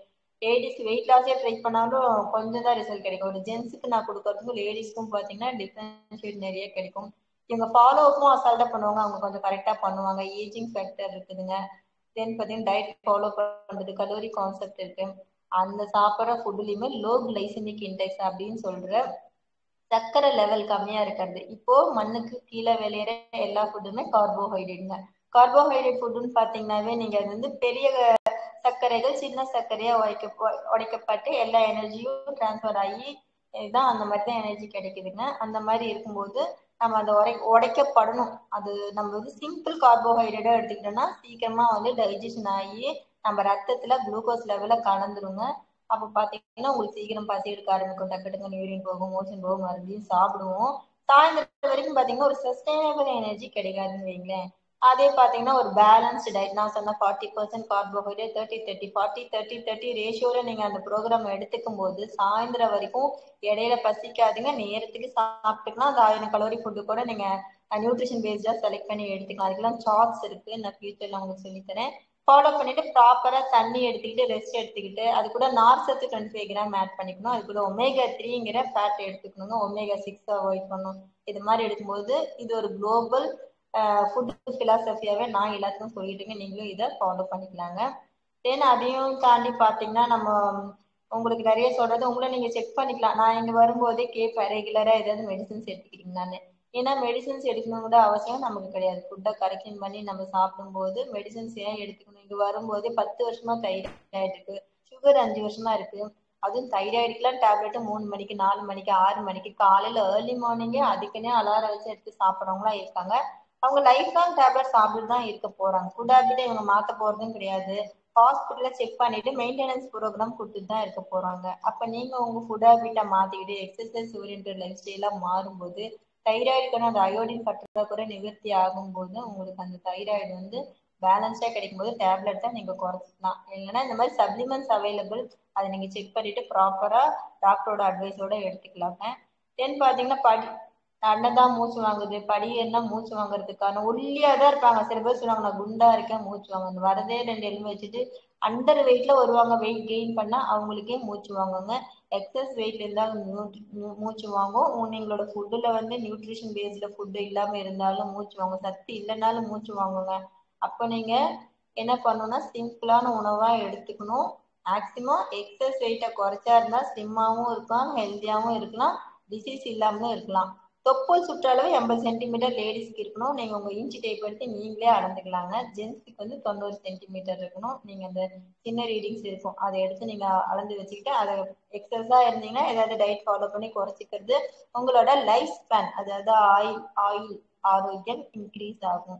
லேடிஸ் வெயிட் லாஸே ட்ரை பண்ணாலும் கொஞ்சம் தான் ரிசல்ட் கிடைக்கும் ஒரு ஜென்ஸுக்கு நான் கொடுக்கறதுக்கும் லேடிஸ்க்கும் பார்த்தீங்கன்னா டிஃபரன்ஷியேட் நிறைய கிடைக்கும் இவங்க ஃபாலோ அப்பும் அசால்ட்டாக பண்ணுவாங்க அவங்க கொஞ்சம் கரெக்டாக பண்ணுவாங்க ஏஜிங் ஃபேக்டர் இருக்குதுங்க தென் பார்த்தீங்கன்னா டயட் ஃபாலோ பண்ணுறது கலோரி கான்செப்ட் இருக்கு அந்த சாப்பிட்ற ஃபுட்டுலையுமே லோ கிளைசமிக் இன்டெக்ஸ் அப்படின்னு சொல்ற சர்க்கரை லெவல் கம்மியா இருக்கிறது இப்போ மண்ணுக்கு கீழே விளையிற எல்லா ஃபுட்டுமே கார்போஹைட்ரேட்ங்க கார்போஹைட்ரேட் ஃபுட்டுன்னு பார்த்தீங்கன்னாவே நீங்க அது வந்து பெரிய சர்க்கரைகள் சின்ன சர்க்கரையா உடைக்க உடைக்கப்பட்டு எல்லா எனர்ஜியும் டிரான்ஸ்ஃபர் ஆகி இதுதான் அந்த மாதிரி தான் எனர்ஜி கிடைக்குதுங்க அந்த மாதிரி இருக்கும்போது நம்ம அந்த உடை உடைக்கப்படணும் அது நம்ம வந்து சிம்பிள் கார்போஹைட்ரேட்டா எடுத்துக்கிட்டோம்னா சீக்கிரமா வந்து டைஜஷன் ஆகி நம்ம ரத்தத்துல குளுக்கோஸ் லெவல கலந்துருங்க அப்போ பாத்தீங்கன்னா உங்களுக்கு சீக்கிரம் பசி எடுக்க ஆரம்பிக்கும் டக்கு டக்குன்னு யூரின் போகும் மோஷன் போகும் மறுபடியும் சாப்பிடுவோம் சாயந்தரம் வரைக்கும் பாத்தீங்கன்னா ஒரு சஸ்டைனபிள் எனர்ஜி கிடைக்காதுன்னு வைங்களேன் அதே பாத்தீங்கன்னா ஒரு பேலன்ஸ்டு டயட் நான் சொன்ன forty percent carbohydrate thirty thirty forty thirty thirty ரேஷியோல நீங்க அந்த ப்ரோக்ராம் எடுத்துக்கும் போது சாயந்தரம் வரைக்கும் இடையில பசிக்காதுங்க நேரத்துக்கு சாப்பிட்டுக்கலாம் அந்த ஆயிரம் கலோரி ஃபுட்டு கூட நீங்க நியூட்ரிஷன் பேஸ்டா செலக்ட் பண்ணி எடுத்துக்கலாம் அதுக்கெல்லாம் சார்ட்ஸ் இருக்கு நான் ஃபியூச்சர்ல உங்களுக்கு சொல்லித்தரேன் ஃபாலோ பண்ணிட்டு ப்ராப்பரா தண்ணி எடுத்துக்கிட்டு ரெஸ்ட் எடுத்துக்கிட்டு அது கூட நார் சத்து டுவெண்ட்டி ஃபைவ் கிராம் ஆட் பண்ணிக்கணும் அது கூட ஒமேகா த்ரீங்கிற ஃபேட் எடுத்துக்கணுங்க ஒமேகா சிக்ஸ் அவாய்ட் பண்ணணும் இது மாதிரி எடுக்கும்போது இது ஒரு குளோபல் ஃபுட் ஃபிலாசபியாவே நான் எல்லாத்துக்கும் சொல்லிட்டுங்க நீங்களும் இதை ஃபாலோ பண்ணிக்கலாங்க தென் அதையும் தாண்டி பார்த்தீங்கன்னா நம்ம உங்களுக்கு நிறைய சொல்றது உங்களை நீங்க செக் பண்ணிக்கலாம் நான் இங்க வரும்போதே கேட்பேன் ரெகுலரா ஏதாவது மெடிசன்ஸ் எடுத்துக்கிறீங்களான்னு ஏன்னா மெடிசன்ஸ் எடுக்கணுங்கிற அவசியம் நமக்கு கிடையாது ஃபுட்டை கரெக்ஷன் பண்ணி நம்ம சாப்பிடும்போது மெடிசன்ஸ் ஏன் எடுத்துக்கணும் இங்க வரும்போதே பத்து வருஷமா தைராய்டு இருக்கு சுகர் அஞ்சு வருஷமா இருக்கு அதுவும் தைராய்டுக்குலாம் டேப்லெட் மூணு மணிக்கு நாலு மணிக்கு ஆறு மணிக்கு காலையில ஏர்லி மார்னிங்கே அதுக்குன்னே அலாரம் வச்சு எடுத்து சாப்பிட்றவங்களாம் இருக்காங்க அவங்க லைஃப் லாங் டேப்லெட் சாப்பிட்டு தான் இருக்க போறாங்க ஃபுட் ஹேபிட்டை இவங்க மாத்த போறதும் கிடையாது ஹாஸ்பிட்டல்ல செக் பண்ணிட்டு மெயின்டெனன்ஸ் ப்ரோக்ராம் கொடுத்துட்டு தான் இருக்க போறாங்க அப்ப நீங்க உங்க ஃபுட் ஹேபிட்டை மாத்திக்கிட்டு எக்ஸசைஸ் ஓரியன்ட் லைஃப் ஸ்டைலா மாறும்போது தைராய்டுக்கான அந்த அயோடின் பற்றாக்குறை நிவர்த்தி ஆகும்போது உங்களுக்கு அந்த தைராய்டு வந்து பேலன்ஸ்டா கிடைக்கும் போது டேப்லெட் தான் நீங்க குறைச்சிக்கலாம் இல்லைன்னா இந்த மாதிரி சப்ளிமெண்ட்ஸ் அவைலபிள் அதை நீங்க செக் பண்ணிட்டு ப்ராப்பரா டாக்டரோட அட்வைஸோட எடுத்துக்கலாங்க தென் பாத்தீங்கன்னா படி அண்ணதான் மூச்சு வாங்குது படி என்ன மூச்சு வாங்குறதுக்கான ஒல்லியா தான் இருப்பாங்க சில பேர் சொல்லுவாங்க நான் குண்டா இருக்கேன் மூச்சு வாங்க வரதே ரெண்டு எலும்பு வச்சுட்டு அண்டர் வெயிட்ல வருவாங்க வெயிட் கெயின் பண்ணா அவங்களுக்கே மூச்சு வாங்குவாங்க எக்ஸஸ் வெயிட் இருந்தாலும் மூச்சு வாங்கும் நீங்களோட ஃபுட்டுல வந்து நியூட்ரிஷன் பேஸ்ல ஃபுட்டு இல்லாம இருந்தாலும் மூச்சு வாங்கும் சத்து இல்லைனாலும் மூச்சு வாங்குங்க அப்போ நீங்க என்ன பண்ணணும்னா சிம்பிளான உணவா எடுத்துக்கணும் மேக்சிமம் எக்ஸஸ் வெயிட்டை குறைச்சா இருந்தா ஸ்லிம்மாவும் இருக்கலாம் ஹெல்த்தியாவும் இருக்கலாம் டிசீஸ் இல்லாமலும் இருக்கலாம் தொப்புள் சுற்றளவு எண்பது சென்டிமீட்டர் லேடிஸ்க்கு இருக்கணும் நீங்க உங்க இன்ச்சு டேப் எடுத்து நீங்களே அளந்துக்கலாங்க ஜென்ஸ்க்கு வந்து தொண்ணூறு சென்டிமீட்டர் இருக்கணும் நீங்க அந்த சின்ன ரீடிங்ஸ் இருக்கும் அதை எடுத்து நீங்க அளந்து வச்சுக்கிட்டு அதை எக்ஸஸா இருந்தீங்கன்னா ஏதாவது டயட் ஃபாலோ பண்ணி குறைச்சிக்கிறது உங்களோட லைஃப் ஸ்பேன் அதாவது ஆயில் ஆயில் ஆரோக்கியம் இன்க்ரீஸ் ஆகும்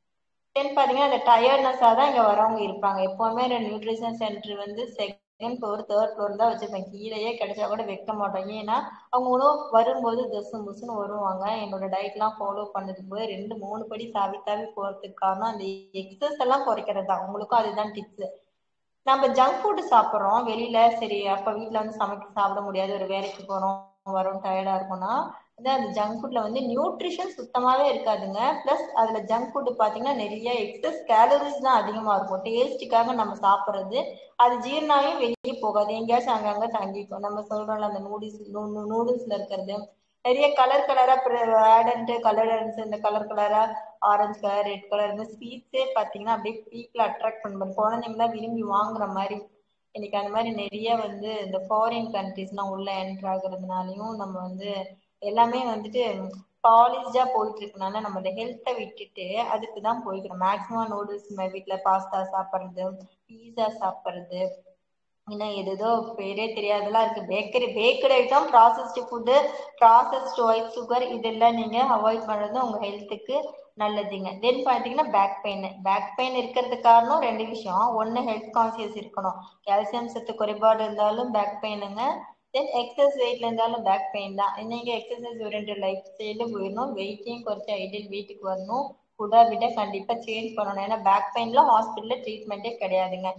தென் பாத்தீங்கன்னா அந்த டயர்ட்னஸாக தான் இங்கே வரவங்க இருப்பாங்க எப்போவுமே நியூட்ரிஷன் சென்டர் வந்து செகண்ட் ஃப்ளோர் தேர்ட் ஃப்ளோர் தான் வச்சிருப்பேன் கீழேயே கிடைச்சா கூட வைக்க மாட்டோம் ஏன்னா அவங்க உணவு வரும்போது தசு முசுன்னு வருவாங்க என்னோட டயட்லாம் ஃபாலோ பண்ணதுக்கு போது ரெண்டு மூணு படி தாவி தாவி போகிறதுக்கு காரணம் அந்த எக்ஸஸ் எல்லாம் குறைக்கிறது தான் உங்களுக்கும் அதுதான் டிப்ஸ் நம்ம ஜங்க் ஃபுட் சாப்பிட்றோம் வெளியில சரி அப்ப வீட்டுல வந்து சமைக்க சாப்பிட முடியாது ஒரு வேலைக்கு போறோம் வரோம் டயர்டா இருக்கும்னா வந்து அந்த ஜங்க் ஃபுட்ல வந்து நியூட்ரிஷன் சுத்தமாவே இருக்காதுங்க பிளஸ் அதுல ஜங்க் ஃபுட் பாத்தீங்கன்னா நிறைய எக்ஸஸ் கேலரிஸ் தான் அதிகமா இருக்கும் டேஸ்ட்டுக்காக நம்ம சாப்பிட்றது அது ஜீரணாவே வெளியே போகாது எங்கேயாச்சும் அங்கங்க தங்கிக்கும் நம்ம சொல்றோம்ல அந்த நூடுல்ஸ் நூடுல்ஸ்ல இருக்கிறது நிறைய கலர் கலரா ஆடன்ட் கலர்ஸ் இந்த கலர் கலரா ஆரஞ்சு கலர் ரெட் கலர் இந்த ஸ்வீட்ஸே பாத்தீங்கன்னா அப்படியே பீப்புள் அட்ராக்ட் பண்ணுறது குழந்தைங்களாம் விரும்பி வாங்குற மாதிரி இன்னைக்கு அந்த மாதிரி நிறைய வந்து இந்த ஃபாரின் கண்ட்ரிஸ்லாம் உள்ள என்ட்ரு ஆகுறதுனாலையும் நம்ம வந்து எல்லாமே வந்துட்டு பாலிஷ்டா போயிட்டு இருக்கனால நம்ம இந்த ஹெல்த்தை விட்டுட்டு அதுக்கு தான் போய்க்கிறோம் மேக்ஸிமம் நூடுல்ஸ் வீட்டில் பாஸ்தா சாப்பிட்றது பீஸா சாப்பிட்றது இன்னும் எதோ பேரே தெரியாதெல்லாம் இருக்கு bakery bakery item processed food processed white sugar இதெல்லாம் நீங்க அவாய்ட் பண்றது உங்க ஹெல்த்துக்கு நல்லதுங்க தென் பார்த்தீங்கன்னா பேக் பெயின் பேக் பெயின் இருக்கிறதுக்கு காரணம் ரெண்டு விஷயம் ஒன்று ஹெல்த் கான்சியஸ் இருக்கணும் கால்சியம் சத்து குறைபாடு இருந்தாலும் பேக் பெயினுங்க தென் எக்ஸஸ் வெயிட்ல இருந்தாலும் பேக் பெயின் தான் நீங்க எக்ஸசைஸ் ஓரியன்ட் லைஃப் ஸ்டைல போயிடணும் வெயிட்டையும் குறைச்சி ஐடியல் வீட்டுக்கு வரணும் ஃபுட்டா விட கண்டிப்பா சேஞ்ச் பண்ணணும் ஏன்னா பேக் பெயின்ல ஹாஸ்பிட்டல்ல ட்ரீட்மெண்ட்டே கிடையாதுங்க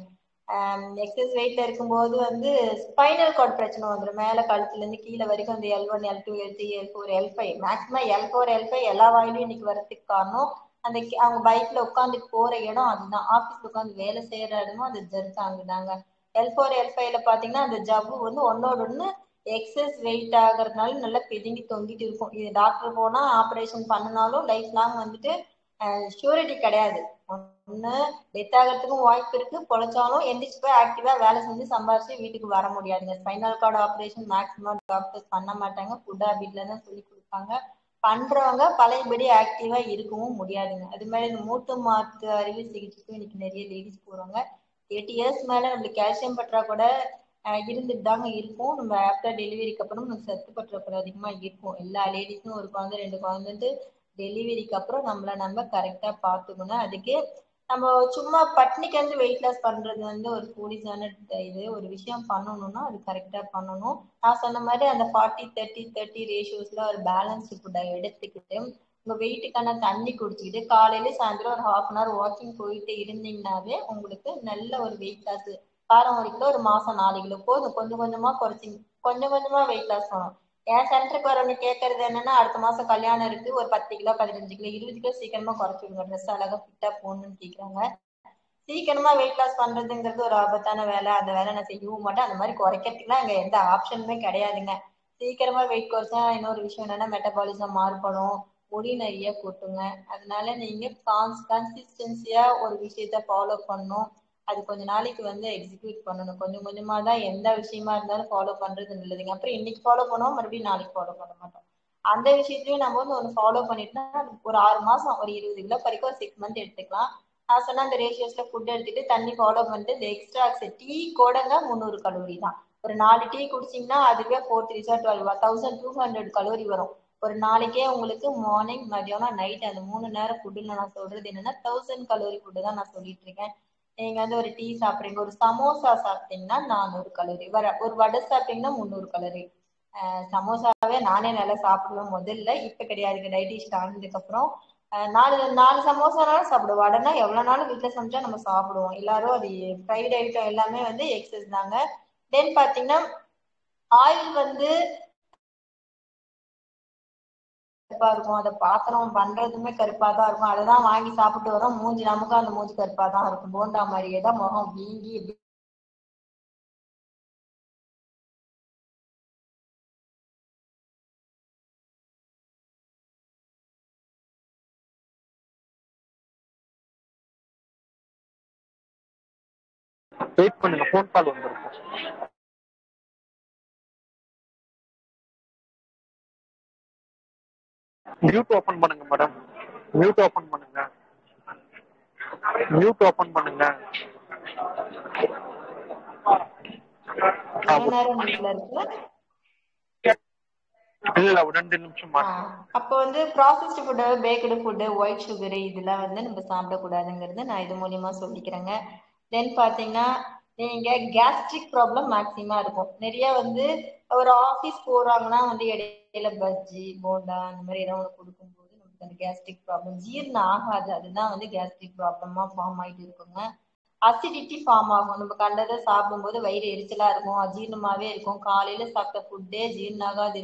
எக்ஸஸ் வெயிட்ல இருக்கும்போது வந்து ஸ்பைனல் கார்ட் பிரச்சனை வந்துடும் மேல கழுத்துல இருந்து கீழே வரைக்கும் அந்த L one L two L three L four L five maximum L four L five எல்லா வாயிலும் இன்னைக்கு வரதுக்கு காரணம் அந்த அவங்க பைக்ல உட்காந்து போற இடம் அதுதான் ஆபீஸ்ல உட்காந்து வேலை செய்யற இடமும் அது ஜெர்க் ஆகுதாங்க எல் ஃபோர் எல் ஃபைவ்ல பாத்தீங்கன்னா அந்த ஜவ்வு வந்து ஒன்னோட ஒண்ணு எக்ஸஸ் வெயிட் ஆகுறதுனால நல்லா பிதுங்கி தொங்கிட்டு இருக்கும் இது டாக்டர் போனா ஆப்ரேஷன் பண்ணினாலும் லைஃப் லாங் வந்துட்டு ஷூரிட்டி கிடையாது ஒண்ணு டெத் ஆகிறதுக்கும் வாய்ப்பு இருக்கு பொழைச்சாலும் எந்திரிச்சு போய் ஆக்டிவா வேலை செஞ்சு சம்பாரிச்சு வீட்டுக்கு வர முடியாதுங்க spinal cord operation maximum doctors பண்ண மாட்டாங்க ஃபுட் ஹேபிட்ல தான் சொல்லி கொடுப்பாங்க பண்றவங்க பழையபடி ஆக்டிவா இருக்கவும் முடியாதுங்க அது மாதிரி இந்த மூட்டு மாத்து அறுவை சிகிச்சைக்கும் இன்னைக்கு நிறைய லேடிஸ் போறாங்க எயிட் இயர்ஸ் மேல நம்மளுக்கு கால்சியம் பற்றாக்குறை இருந்துட்டு தாங்க இருக்கும் நம்ம ஆஃப்டர் டெலிவரிக்கு அப்புறம் நம்ம சத்து பற்றாக்குறை அதிகமா இருக்கும் எல்லா லேடிஸும் ஒரு குழந்தை ரெண்டு குழந்தை டெலிவரிக்கு அப்புறம் நம்மள நம்ம கரெக்டா பாத்துக்கணும் அதுக்கு நம்ம சும்மா பட்னிக்கு வந்து வெயிட் லாஸ் பண்றது வந்து ஒரு ஃபூலிஸான இது ஒரு விஷயம் பண்ணணும்னா அது கரெக்டா பண்ணணும் நான் சொன்ன மாதிரி அந்த ஃபார்ட்டி தேர்ட்டி தேர்ட்டி ரேஷியோஸ்ல ஒரு பேலன்ஸ் ஃபுட்டை எடுத்துக்கிட்டு உங்க வெயிட்டுக்கான தண்ணி குடிச்சிக்கிட்டு காலையில சாயந்தரம் ஒரு ஹாஃப் அன் ஹவர் வாக்கிங் போயிட்டு இருந்தீங்கன்னாவே உங்களுக்கு நல்ல ஒரு வெயிட் லாஸ் காரம் ஒரு கிலோ ஒரு மாசம் நாலு கிலோ போதும் கொஞ்சம் கொஞ்சமா குறைச்சிங்க கொஞ்சம் கொஞ்சமா வெயிட் லாஸ் பண்ணும் என் சென்டருக்கு வரவங்க கேட்கறது என்னன்னா அடுத்த மாசம் கல்யாணம் இருக்கு ஒரு பத்து கிலோ பதினஞ்சு கிலோ இருபது கிலோ சீக்கிரமா குறைச்சிடுங்க ட்ரெஸ் அழகா ஃபிட்டா போகணும்னு கேக்குறாங்க சீக்கிரமா வெயிட் லாஸ் பண்றதுங்கிறது ஒரு ஆபத்தான வேலை அந்த வேலை நான் செய்யவும் மாட்டேன் அந்த மாதிரி குறைக்கிறதுக்குலாம் அங்க எந்த ஆப்ஷனுமே கிடையாதுங்க சீக்கிரமா வெயிட் குறைச்சா இன்னொரு விஷயம் என்னன்னா மெட்டபாலிசம் மாறுபடும் முடி நிறைய கொட்டுங்க அதனால நீங்க கான்ஸ் கன்சிஸ்டன்சியா ஒரு விஷயத்த ஃபாலோ பண்ணணும் அது கொஞ்ச நாளைக்கு வந்து எக்ஸிக்யூட் பண்ணணும் கொஞ்சம் கொஞ்சமா தான் எந்த விஷயமா இருந்தாலும் ஃபாலோ பண்றது நல்லதுங்க அப்புறம் இன்னைக்கு ஃபாலோ பண்ணுவோம் மறுபடியும் நாளைக்கு ஃபாலோ பண்ண மாட்டோம் அந்த விஷயத்தையும் நம்ம வந்து ஒன்று ஃபாலோ பண்ணிட்டோம்னா ஒரு ஆறு மாசம் ஒரு இருபது கிலோ வரைக்கும் ஒரு சிக்ஸ் மந்த் எடுத்துக்கலாம் நான் சொன்ன அந்த ரேஷியோஸ்ல ஃபுட் எடுத்துட்டு தண்ணி ஃபாலோ பண்ணிட்டு இந்த எக்ஸ்ட்ரா டீ கூடங்க முந்நூறு கலோரி தான் ஒரு நாலு டீ குடிச்சிங்கன்னா அதுவே four three sir twelve thousand two hundred calorie வரும் ஒரு நாளைக்கே உங்களுக்கு மார்னிங் மதியானம் நைட் அந்த மூணு நேரம் ஃபுட்டுல நான் சொல்றது என்னன்னா தௌசண்ட் கலோரி ஃபுட்டு தான் நான் சொல்லிட்டு இருக்கேன் நீங்க வந்து ஒரு டீ சாப்பிடுறீங்க ஒரு சமோசா சாப்பிட்டீங்கன்னா நானூறு கலோரி வர ஒரு வடை சாப்பிட்டீங்கன்னா முந்நூறு கலோரி சமோசாவே நானே நல்லா சாப்பிடுவேன் முதல்ல இப்ப கிடையாது டைட்டிஷன் ஆனதுக்கு அப்புறம் நாலு நாலு சமோசானாலும் சாப்பிடுவோம் வடைனா எவ்வளவு நாளும் வீட்டுல சமைச்சா நம்ம சாப்பிடுவோம் எல்லாரும் அது ஃப்ரைட் ஐட்டம் எல்லாமே வந்து எக்ஸஸ் தாங்க தென் பாத்தீங்கன்னா ஆயில் வந்து கருப்பா இருக்கும் அதை பாத்திரம் பண்றதுமே கருப்பா தான் இருக்கும் அததான் வாங்கி சாப்பிட்டு வரோம் மூஞ்சி நமக்கும் அந்த மூஞ்சி கருப்பா தான் இருக்கும் போண்டா மாதிரியே தான் முகம் வீங்கி வெயிட் பண்ணுங்க ஃபோன் கால் வந்திருக்கும் மியூட் ஓபன் பண்ணுங்க மேடம் மியூட் ஓபன் பண்ணுங்க மியூட் ஓபன் பண்ணுங்க எவ்வளவு நேரம் வீட்டுல இருக்கு இல்ல ஒரு ரெண்டு நிமிஷம் அப்போ வந்து processed food packed food white sugar இதெல்லாம் வந்து நம்ம சாப்பிடக்கூடாதுங்கிறது நான் இது மூலியமா சொல்லிக்கிறேங்க தென் பாத்தீங்கன்னா நீங்க கேஸ்ட்ரிக் ப்ராப்ளம் மேக்சிமா இருக்கும் நிறைய வந்து ஒரு ஆஃபீஸ் போறாங்கன்னா வந்து இடையில பஜ்ஜி போண்டா அந்த மாதிரி ஏதாவது ஒன்று கொடுக்கும்போது நமக்கு அந்த கேஸ்ட்ரிக் ப்ராப்ளம் ஜீரணம் ஆகாது அதுதான் வந்து கேஸ்ட்ரிக் ப்ராப்ளமா ஃபார்ம் ஆயிட்டு இருக்குங்க அசிடிட்டி ஃபார்ம் ஆகும் நம்ம கண்டதை சாப்பிடும்போது வயிறு எரிச்சலா இருக்கும் அஜீரணமாவே இருக்கும் காலையில சாப்பிட்ட ஃபுட்டே ஜீரணம் ஆகாது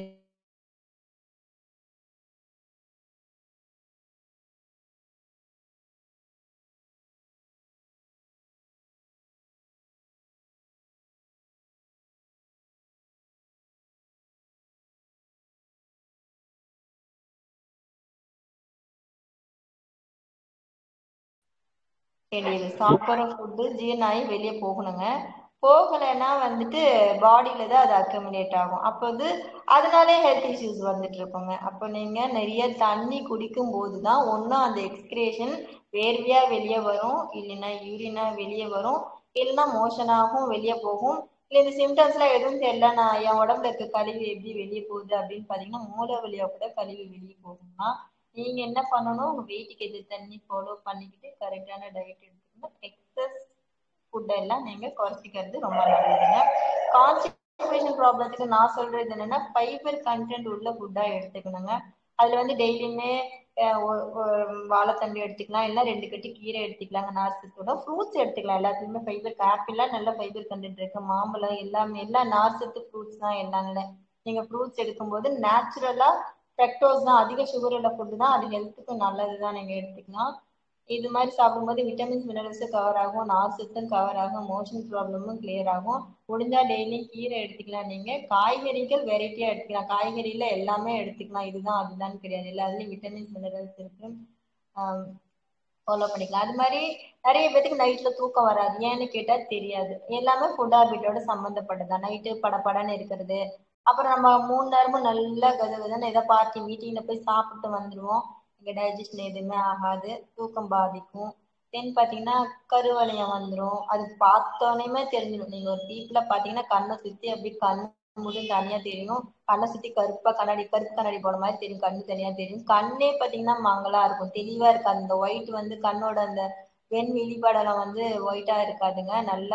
வேண்டியது சாப்பிட்ற ஃபுட்டு ஜீரணம் ஆகி வெளியே போகணுங்க போகலைன்னா வந்துட்டு பாடியில தான் அது அக்கமுலேட் ஆகும் அப்போ வந்து அதனாலே ஹெல்த் இஷ்யூஸ் வந்துட்டு இருக்குங்க அப்போ நீங்க நிறைய தண்ணி குடிக்கும் போது தான் ஒன்றும் அந்த எக்ஸ்கிரேஷன் வேர்வையா வெளியே வரும் இல்லைன்னா யூரினா வெளியே வரும் இல்லைன்னா மோஷனாகவும் வெளியே போகும் இல்லை இந்த சிம்டம்ஸ்லாம் எதுவும் தெரியல நான் என் உடம்புல இருக்க கழிவு எப்படி வெளியே போகுது அப்படின்னு பார்த்தீங்கன்னா மூளை வழியா கூட கழிவு வெளியே போகும்னா நீங்க என்ன பண்ணணும் உங்க வெயிட்டுக்கு எது தண்ணி ஃபாலோ பண்ணிக்கிட்டு கரெக்டான டயட் எடுத்துக்கணும் எக்ஸஸ் ஃபுட் எல்லாம் நீங்க குறைச்சிக்கிறது ரொம்ப நல்லதுங்க கான்ஸ்டிபேஷன் ப்ராப்ளத்துக்கு நான் சொல்றது என்னன்னா ஃபைபர் கண்டென்ட் உள்ள ஃபுட்டா எடுத்துக்கணுங்க அதுல வந்து டெய்லியுமே வாழைத்தண்டு எடுத்துக்கலாம் இல்லை ரெண்டு கட்டி கீரை எடுத்துக்கலாங்க நார்சத்தோட ஃப்ரூட்ஸ் எடுத்துக்கலாம் எல்லாத்துலயுமே ஃபைபர் ஆப்பிள்லாம் நல்ல ஃபைபர் கண்டென்ட் இருக்கு மாம்பழம் எல்லாமே எல்லா நார்சத்து ஃப்ரூட்ஸ் தான் எல்லாமே நீங்க ஃப்ரூட்ஸ் எடுக்கும்போது நேச்சுரலா ஃப்ரக்டோஸ் தான் அதிக சுகர் உள்ள ஃபுட்டு தான் அது ஹெல்த்துக்கு நல்லது தான் நீங்க எடுத்துக்கலாம் இது மாதிரி சாப்பிடும்போது விட்டமின்ஸ் மினரல்ஸும் கவர் ஆகும் நார் சத்தும் கவர் ஆகும் மோஷன் ப்ராப்ளமும் கிளியர் ஆகும் முடிஞ்சா டெய்லி கீரை எடுத்துக்கலாம் நீங்க காய்கறிகள் வெரைட்டியா எடுத்துக்கலாம் காய்கறியில எல்லாமே எடுத்துக்கலாம் இதுதான் அதுதான் கிடையாது எல்லாத்துலயும் விட்டமின்ஸ் மினரல்ஸ் இருக்கு ஃபாலோ பண்ணிக்கலாம் அது மாதிரி நிறைய பேத்துக்கு நைட்ல தூக்கம் வராது ஏன்னு கேட்டா தெரியாது எல்லாமே ஃபுட் ஹேபிட்டோட சம்மந்தப்பட்டதான் நைட்டு படபடன்னு இருக்கிறது அப்புறம் நம்ம மூணு நேரமும் நல்லா கத கதன்னு ஏதோ பார்ட்டி மீட்டிங்ல போய் சாப்பிட்டு வந்துருவோம் இங்க டைஜஷன் எதுவுமே ஆகாது தூக்கம் பாதிக்கும் தென் பாத்தீங்கன்னா கருவளையம் வந்துடும் அது பார்த்தோன்னே தெரிஞ்சிடும் நீங்க ஒரு டீப்ல பாத்தீங்கன்னா கண்ணை சுத்தி அப்படியே கண் முடியும் தனியா தெரியும் கண்ணை சுத்தி கருப்பா கண்ணாடி கருப்பு கண்ணாடி போன மாதிரி தெரியும் கண்ணு தனியா தெரியும் கண்ணே பாத்தீங்கன்னா மங்களா இருக்கும் தெளிவா இருக்காது அந்த ஒயிட் வந்து கண்ணோட அந்த வெண் வெளிப்பாடெல்லாம் வந்து ஒயிட்டா இருக்காதுங்க நல்ல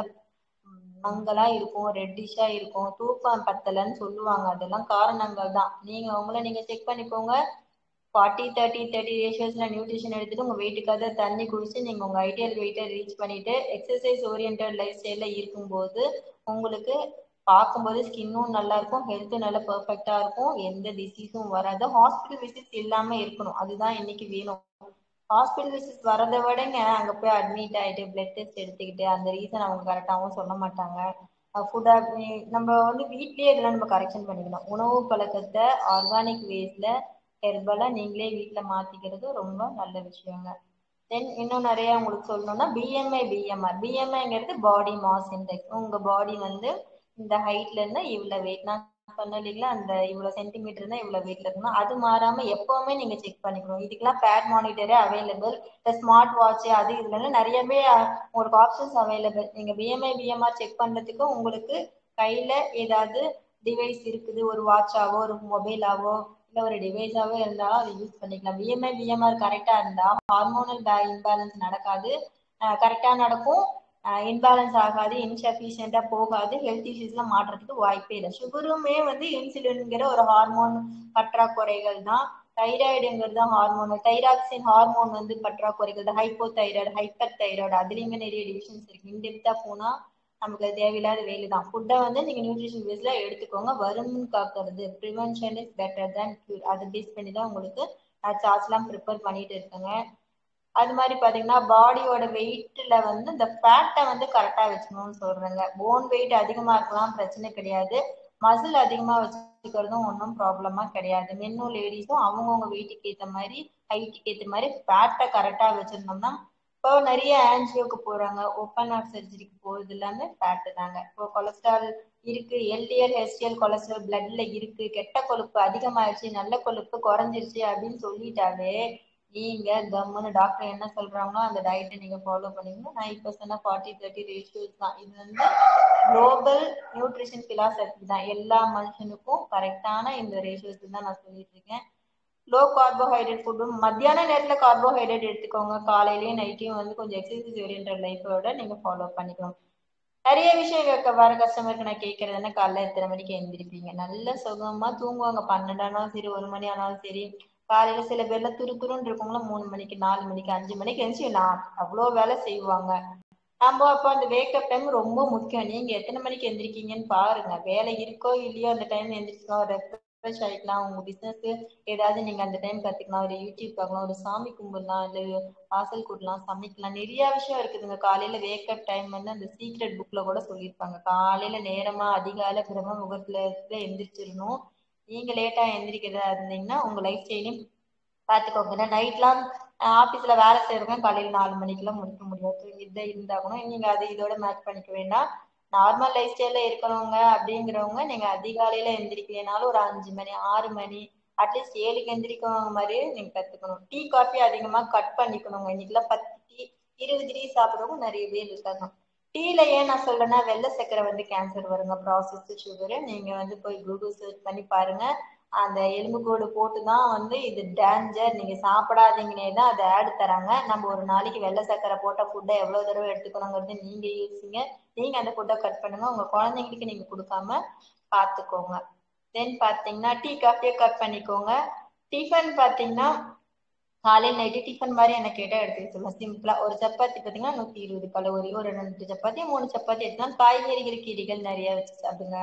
மங்களா இருக்கும் ரெட்டிஷா இருக்கும் தூக்கம் பத்தலைன்னு சொல்லுவாங்க அதெல்லாம் காரணங்கள் தான் நீங்க உங்களை நீங்க செக் பண்ணிக்கோங்க ஃபார்ட்டி தேர்ட்டி தேர்ட்டி ரேஷியோஸ்ல நியூட்ரிஷன் எடுத்துட்டு உங்க வெயிட்டுக்காக தண்ணி குடிச்சு நீங்க உங்க ஐடியல் வெயிட்டை ரீச் பண்ணிட்டு எக்ஸசைஸ் ஓரியன்ட் லைஃப் ஸ்டைல்ல இருக்கும்போது உங்களுக்கு பார்க்கும்போது ஸ்கின்னும் நல்லா இருக்கும் ஹெல்த்தும் நல்லா பெர்ஃபெக்டா இருக்கும் எந்த டிசீஸும் வராது ஹாஸ்பிட்டல் விசிட்ஸ் இல்லாம இருக்கணும் அதுதான் இன்னைக்கு வேணும் ஹாஸ்பிட்டல் விசிட்ஸ் வரதை விடங்க அங்க போய் அட்மிட் ஆயிட்டு பிளட் டெஸ்ட் எடுத்துக்கிட்டு அந்த ரீசன் அவங்க கரெக்டாகவும் சொல்ல மாட்டாங்க ஃபுட் நம்ம வந்து வீட்லயே இதெல்லாம் நம்ம கரெக்ஷன் பண்ணிக்கணும் உணவு பழக்கத்தை ஆர்கானிக் வேஸ்ட்ல ஹெர்பலா நீங்களே வீட்ல மாத்திக்கிறது ரொம்ப நல்ல விஷயங்க தென் இன்னும் நிறைய உங்களுக்கு சொல்லணும்னா பிஎம்ஐ பிஎம்ஆர் பிஎம்ஐங்கிறது பாடி மாஸ் இண்டெக்ஸ் உங்க பாடி வந்து இந்த ஹைட்ல இருந்தா இவ்வளவு வெயிட் நான் சொன்னேன் இல்லைங்களா அந்த இவ்வளவு சென்டிமீட்டர் இருந்தா இவ்வளவு வெயிட்ல இருக்கணும் அது மாறாம எப்பவுமே நீங்க செக் பண்ணிக்கணும் இதுக்கெல்லாம் பேட் மானிட்டரே அவைலபிள் இந்த ஸ்மார்ட் வாட்ச் அது இதுல நிறையவே உங்களுக்கு ஆப்ஷன்ஸ் அவைலபிள் நீங்க பிஎம்ஐ பிஎம்ஆர் செக் பண்றதுக்கு உங்களுக்கு கையில ஏதாவது டிவைஸ் இருக்குது ஒரு வாட்சாவோ ஒரு மொபைலாவோ இல்ல ஒரு டிவைஸாவோ இருந்தாலும் அதை யூஸ் பண்ணிக்கலாம் பிஎம்ஐ பிஎம்ஆர் கரெக்டா இருந்தா ஹார்மோனல் இன்பேலன்ஸ் நடக்காது கரெக்டா நடக்கும் இன்பேலன்ஸ் ஆகாது இன்சஃபிஷியண்டா போகாது ஹெல்த் இஷ்யூஸ்ல மாற்றத்துக்கு வாய்ப்பே இல்லை சுகருமே வந்து இன்சுலின்ங்கிற ஒரு ஹார்மோன் பற்றாக்குறைகள் தான் தைராய்டுங்கிறது தான் ஹார்மோன் தைராக்சின் ஹார்மோன் வந்து பற்றாக்குறைகள் தான் ஹைப்போ தைராய்டு ஹைப்பர் தைராய்டு அதுலயுமே நிறைய டிவிஷன்ஸ் இருக்கு இன்டெப்தா போனா நமக்கு தேவையில்லாத வேலை தான் ஃபுட்டை வந்து நீங்க நியூட்ரிஷன் பேஸ்ல எடுத்துக்கோங்க வருமுன் காக்கிறது prevention is better than cure அதை பேஸ் பண்ணி தான் உங்களுக்கு நான் சார்ட்ஸ்லாம் ப்ரிப்பேர் பண்ணிட்டு இருக்கேங்க அது மாதிரி பாத்தீங்கன்னா பாடியோட வெயிட்ல வந்து இந்த ஃபேட்டை வந்து கரெக்டா வச்சுக்கணும்னு சொல்றேங்க போன் வெயிட் அதிகமா இருக்கலாம் பிரச்சனை கிடையாது மசில் அதிகமா வச்சுக்கிறதும் ஒன்றும் ப்ராப்ளமா கிடையாது மென்னும் லேடிஸும் அவங்கவுங்க வெயிட்டுக்கு ஏற்ற மாதிரி ஹைட்டுக்கு ஏற்ற மாதிரி ஃபேட்டை கரெக்டா வச்சிருந்தோம்னா இப்போ நிறைய ஆன்ஜியோக்கு போறாங்க ஓப்பன் ஹார்ட் சர்ஜரிக்கு போறது எல்லாமே ஃபேட்டு தாங்க இப்போ கொலஸ்ட்ரால் இருக்கு எல்டிஎல் ஹெச்டிஎல் கொலஸ்ட்ரால் பிளட்ல இருக்கு கெட்ட கொழுப்பு அதிகமாயிடுச்சு நல்ல கொழுப்பு குறைஞ்சிருச்சு அப்படின்னு சொல்லிட்டாலே நீங்க கம்முன்னு டாக்டர் என்ன சொல்றாங்களோ அந்த டயட்டை நீங்க ஃபாலோ பண்ணீங்கன்னா நான் இப்போ சொன்ன ஃபார்ட்டி தேர்ட்டி ரேஷியோஸ் தான் இது வந்து குளோபல் நியூட்ரிஷன் பிலாசபி தான் எல்லா மனுஷனுக்கும் கரெக்டான இந்த ரேஷியோஸ் தான் நான் சொல்லிட்டு இருக்கேன் லோ கார்போஹைட்ரேட் ஃபுட்டும் மத்தியான நேரத்தில் கார்போஹைட்ரேட் எடுத்துக்கோங்க காலையிலயும் நைட்டையும் வந்து கொஞ்சம் எக்ஸசைஸ் ஓரியன்ட் லைஃபோட நீங்க ஃபாலோ பண்ணிக்கணும் நிறைய விஷயம் கேட்க வர கஸ்டமருக்கு நான் கேட்கறது என்ன காலைல எத்தனை மணிக்கு எழுந்திருப்பீங்க நல்ல சுகமா தூங்குவாங்க பன்னெண்டு ஆனாலும் சரி ஒரு மணி ஆனாலும் சரி காலையில சில பேர்ல துரு துருன்னு இருக்கவங்களா மூணு மணிக்கு நாலு மணிக்கு அஞ்சு மணிக்கு எழுந்துச்சு நான் அவ்வளோ வேலை செய்வாங்க நம்ம அப்போ அந்த வேக்கப் டைம் ரொம்ப முக்கியம் நீங்க எத்தனை மணிக்கு எந்திரிக்கீங்கன்னு பாருங்க வேலை இருக்கோ இல்லையோ அந்த டைம் எந்திரிச்சுக்கலாம் ரெஃப்ரெஷ் ஆகிக்கலாம் உங்க பிசினஸ் ஏதாவது நீங்க அந்த டைம் கத்துக்கலாம் ஒரு யூடியூப் பார்க்கலாம் ஒரு சாமி கும்பிடலாம் இல்ல வாசல் கூட்டலாம் சமைக்கலாம் நிறைய விஷயம் இருக்குதுங்க காலையில வேக்கப் டைம் வந்து அந்த சீக்ரெட் புக்ல கூட சொல்லியிருப்பாங்க காலையில நேரமா அதிகாலை பிரம்ம முகத்துல எந்திரிச்சிடணும் நீங்க லேட்டா எந்திரிக்கிறதா இருந்தீங்கன்னா உங்க லைஃப் ஸ்டைலையும் பார்த்துக்கோங்க ஏன்னா நைட்லாம் ஆஃபீஸ்ல வேலை செய்யறவங்க காலையில நாலு மணிக்கெல்லாம் முடிக்க முடியாது தூங்கிட்டு இருந்தாகணும் நீங்க அதை இதோட மேட்ச் பண்ணிக்க வேண்டாம் நார்மல் லைஃப் ஸ்டைல்ல இருக்கிறவங்க அப்படிங்கிறவங்க நீங்க அதிகாலையில எந்திரிக்கலைனாலும் ஒரு அஞ்சு மணி ஆறு மணி அட்லீஸ்ட் ஏழுக்கு எந்திரிக்கவங்க மாதிரியே நீங்க கத்துக்கணும் டீ காஃபி அதிகமா கட் பண்ணிக்கணுங்க இன்னைக்குலாம் பத்து டீ இருபது டீ சாப்பிட்றவங்க நிறைய பேர் இருக்காங்க டீல ஏன் நான் சொல்றேன்னா வெள்ளை சக்கரை வந்து கேன்சர் வருங்க ப்ராசஸ்டு சுகரு நீங்க வந்து போய் கூகுள் சர்ச் பண்ணி பாருங்க அந்த எலும்புக்கூடு போட்டு தான் வந்து இது டேஞ்சர் நீங்க சாப்பிடாதீங்கன்னே தான் அதை ஆட் தராங்க நம்ம ஒரு நாளைக்கு வெள்ளை சக்கரை போட்ட ஃபுட்டை எவ்வளவு தடவை எடுத்துக்கணுங்கிறது நீங்க யூஸிங்க நீங்க அந்த ஃபுட்டை கட் பண்ணுங்க உங்க குழந்தைங்களுக்கு நீங்க கொடுக்காம பார்த்துக்கோங்க தென் பார்த்தீங்கன்னா டீ காஃபியை கட் பண்ணிக்கோங்க டிஃபன் பார்த்தீங்கன்னா காலையில் நைட்டு டிஃபன் மாதிரி எனக்கு கேட்டால் எடுத்துக்க சொல்லுவேன் சிம்பிளா ஒரு சப்பாத்தி பார்த்தீங்கன்னா நூற்றி இருபது கலோரி ஒரு ரெண்டு சப்பாத்தி மூணு சப்பாத்தி எடுத்துக்கலாம் காய்கறிகள் கீரைகள் நிறைய வச்சு சாப்பிடுங்க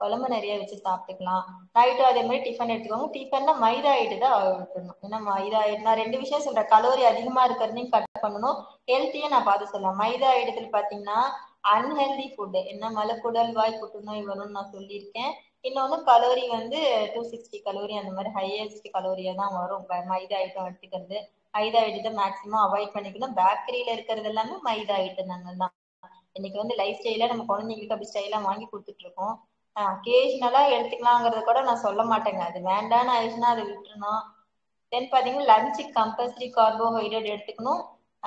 குழம்பு நிறைய வச்சு சாப்பிட்டுக்கலாம் நைட்டும் அதே மாதிரி டிஃபன் எடுத்துக்கோங்க டிஃபன்ல மைதா ஐட்டு தான் விட்டுறணும் ஏன்னா மைதா ஐட்டு நான் ரெண்டு விஷயம் சொல்றேன் கலோரி அதிகமா இருக்கிறதையும் கட் பண்ணணும் ஹெல்த்தியும் நான் பார்த்து சொல்றேன் மைதா ஐட்டத்தில் பாத்தீங்கன்னா அன்ஹெல்தி ஃபுட்டு என்ன மலக்குடல் வாய் புற்றுநோய் வரும்னு நான் சொல்லியிருக்கேன் இன்னொன்று கலோரி வந்து டூ சிக்ஸ்டி கலோரி அந்த மாதிரி ஹையஸ்ட் கலோரியா தான் வரும் மைதா ஐட்டம் எடுத்துக்கிறது மைதா ஐட்டத்தை மேக்ஸிமம் அவாய்ட் பண்ணிக்கணும் பேக்கரியில இருக்கிறது எல்லாமே மைதா ஐட்டம் தான் இன்னைக்கு வந்து லைஃப் ஸ்டைல நம்ம குழந்தைங்களுக்கு அப்படி ஸ்டைலா வாங்கி கொடுத்துட்டு இருக்கோம் அக்கேஷனலா எடுத்துக்கலாங்கிறத கூட நான் சொல்ல மாட்டேங்க அது வேண்டாம்னு ஆயிடுச்சுன்னா அதை விட்டுறணும் தென் பாத்தீங்கன்னா லஞ்சுக்கு கம்பல்சரி கார்போஹைட்ரேட் எடுத்துக்கணும்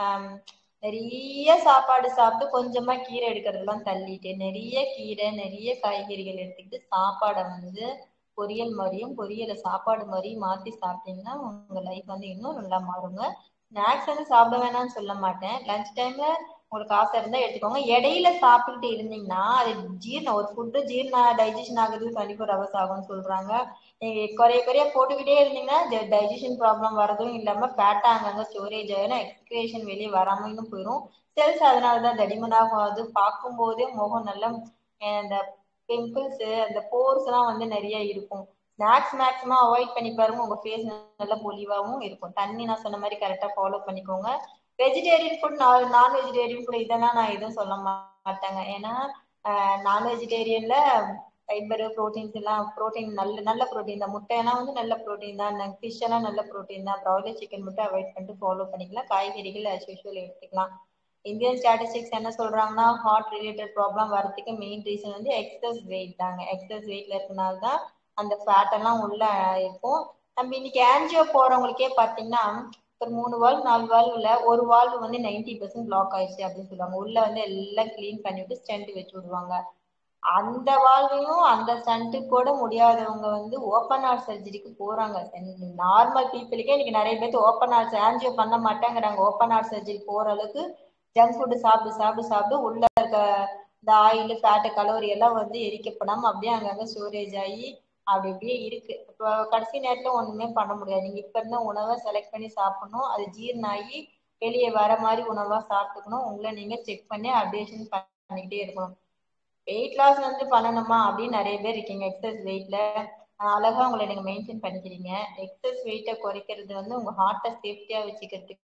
நிறைய சாப்பாடு சாப்பிட்டு கொஞ்சமா கீரை எடுக்கிறதெல்லாம் தள்ளிட்டு நிறைய கீரை நிறைய காய்கறிகள் எடுத்துக்கிட்டு சாப்பாடை வந்து பொரியல் மாதிரியும் பொரியலை சாப்பாடு மாதிரியும் மாத்தி சாப்பிட்டீங்கன்னா உங்க லைஃப் வந்து இன்னும் நல்லா மாறுங்க ஸ்நாக்ஸ் வந்து சாப்பிட வேணாம்னு சொல்ல மாட்டேன் லஞ்ச் டைம்ல உங்களுக்கு ஆசை இருந்தா எடுத்துக்கோங்க இடையில சாப்பிட்டுட்டு இருந்தீங்கன்னா அது ஜீரணம் ஒரு ஃபுட்டு ஜீரணம் டைஜஷன் ஆகுது டுவெண்ட்டி ஃபோர் ஹவர்ஸ் ஆகும்னு சொல்றாங்க நீங்க குறைய குறைய போட்டுக்கிட்டே இருந்தீங்கன்னா டைஜஷன் ப்ராப்ளம் வரதும் இல்லாம ஃபேட்டா அங்கங்க ஸ்டோரேஜ் ஆயிரும் எக்ஸ்கிரேஷன் வெளியே வராம இன்னும் போயிடும் செல்ஸ் அதனாலதான் தடிமனாகும் அது பார்க்கும் போதே முகம் நல்லா இந்த பிம்பிள்ஸ் அந்த போர்ஸ் எல்லாம் வந்து நிறைய இருக்கும் ஸ்நாக்ஸ் மேக்ஸிமம் அவாய்ட் பண்ணி பாருங்க உங்க ஃபேஸ் நல்லா பொலிவாகவும் இருக்கும் தண்ணி நான் சொன்ன மாதிரி கரெக்டா ஃபாலோ பண்ணிக்கோங்க vegetarian food non vegetarian food இதெல்லாம் நான் எதுவும் சொல்ல மாட்டேங்க ஏன்னா நான் வெஜிடேரியன்ல ஃபைபர் ப்ரோட்டீன்ஸ் எல்லாம் ப்ரோட்டீன் நல்ல நல்ல ப்ரோட்டீன் தான் முட்டையெல்லாம் வந்து நல்ல ப்ரோட்டீன் தான் ஃபிஷ் எல்லாம் நல்ல ப்ரோட்டீன் தான் ப்ராய்லர் சிக்கன் மட்டும் அவாய்ட் பண்ணிட்டு ஃபாலோ பண்ணிக்கலாம் காய்கறிகள் ஆஸ் யூஷுவல் எடுத்துக்கலாம் இந்தியன் ஸ்டாட்டிஸ்டிக்ஸ் என்ன சொல்றாங்கன்னா ஹார்ட் ரிலேட்டட் ப்ராப்ளம் வரதுக்கு மெயின் ரீசன் வந்து எக்ஸஸ் வெயிட் தாங்க எக்ஸஸ் வெயிட்ல இருக்கனால தான் அந்த ஃபேட் எல்லாம் உள்ள இருக்கும் நம்ம இன்னைக்கு ஆன்ஜியோ போறவங்களுக்கே பாத்தீங்கன்னா ஒரு மூணு வால்வ் நாலு வால்வ்ல ஒரு வால்வ் வந்து நைன்டி பெர்சென்ட் பிளாக் ஆயிடுச்சு அப்படின்னு சொல்லுவாங்க உள்ள வந்து எல்லாம் கிளீன் பண்ணிவிட்டு ஸ்டென்ட் வச்சு விடுவாங்க அந்த வாழ்வையும் அந்த ஸ்டண்ட்டு கூட முடியாதவங்க வந்து ஓப்பன் ஹார்ட் சர்ஜரிக்கு போறாங்க நார்மல் பீப்புளுக்கே இன்னைக்கு நிறைய பேர் ஓப்பன் ஹார்ட் ஆன்ஜியோ பண்ண மாட்டேங்கிறாங்க ஓப்பன் ஹார்ட் சர்ஜரி போற அளவுக்கு ஜங்க் ஃபுட்டு சாப்பிட்டு சாப்பிட்டு சாப்பிட்டு உள்ள இருக்க இந்த ஆயில் ஃபேட்டு கலோரி எல்லாம் வந்து எரிக்கப்படாம அப்படியே அங்கங்க ஸ்டோரேஜ் ஆகி அப்படி இப்படியே இருக்கு இப்போ கடைசி நேரத்துல ஒண்ணுமே பண்ண முடியாது நீங்க இப்ப இருந்த உணவை செலக்ட் பண்ணி சாப்பிடணும் அது ஜீரணம் ஆகி வெளியே வர மாதிரி உணவா சாப்பிட்டுக்கணும் உங்களை நீங்க செக் பண்ணி அப்டேஷன் பண்ணிக்கிட்டே இருக்கணும் வெயிட் லாஸ் வந்து பண்ணணுமா அப்படின்னு நிறைய பேர் இருக்கீங்க எக்ஸஸ் வெயிட்ல அழகா உங்களை நீங்க மெயின்டைன் பண்ணிக்கிறீங்க எக்ஸஸ் வெயிட்டை குறைக்கிறது வந்து உங்க ஹார்ட்டை சேஃப்டியா வச்சுக்கிறதுக்கு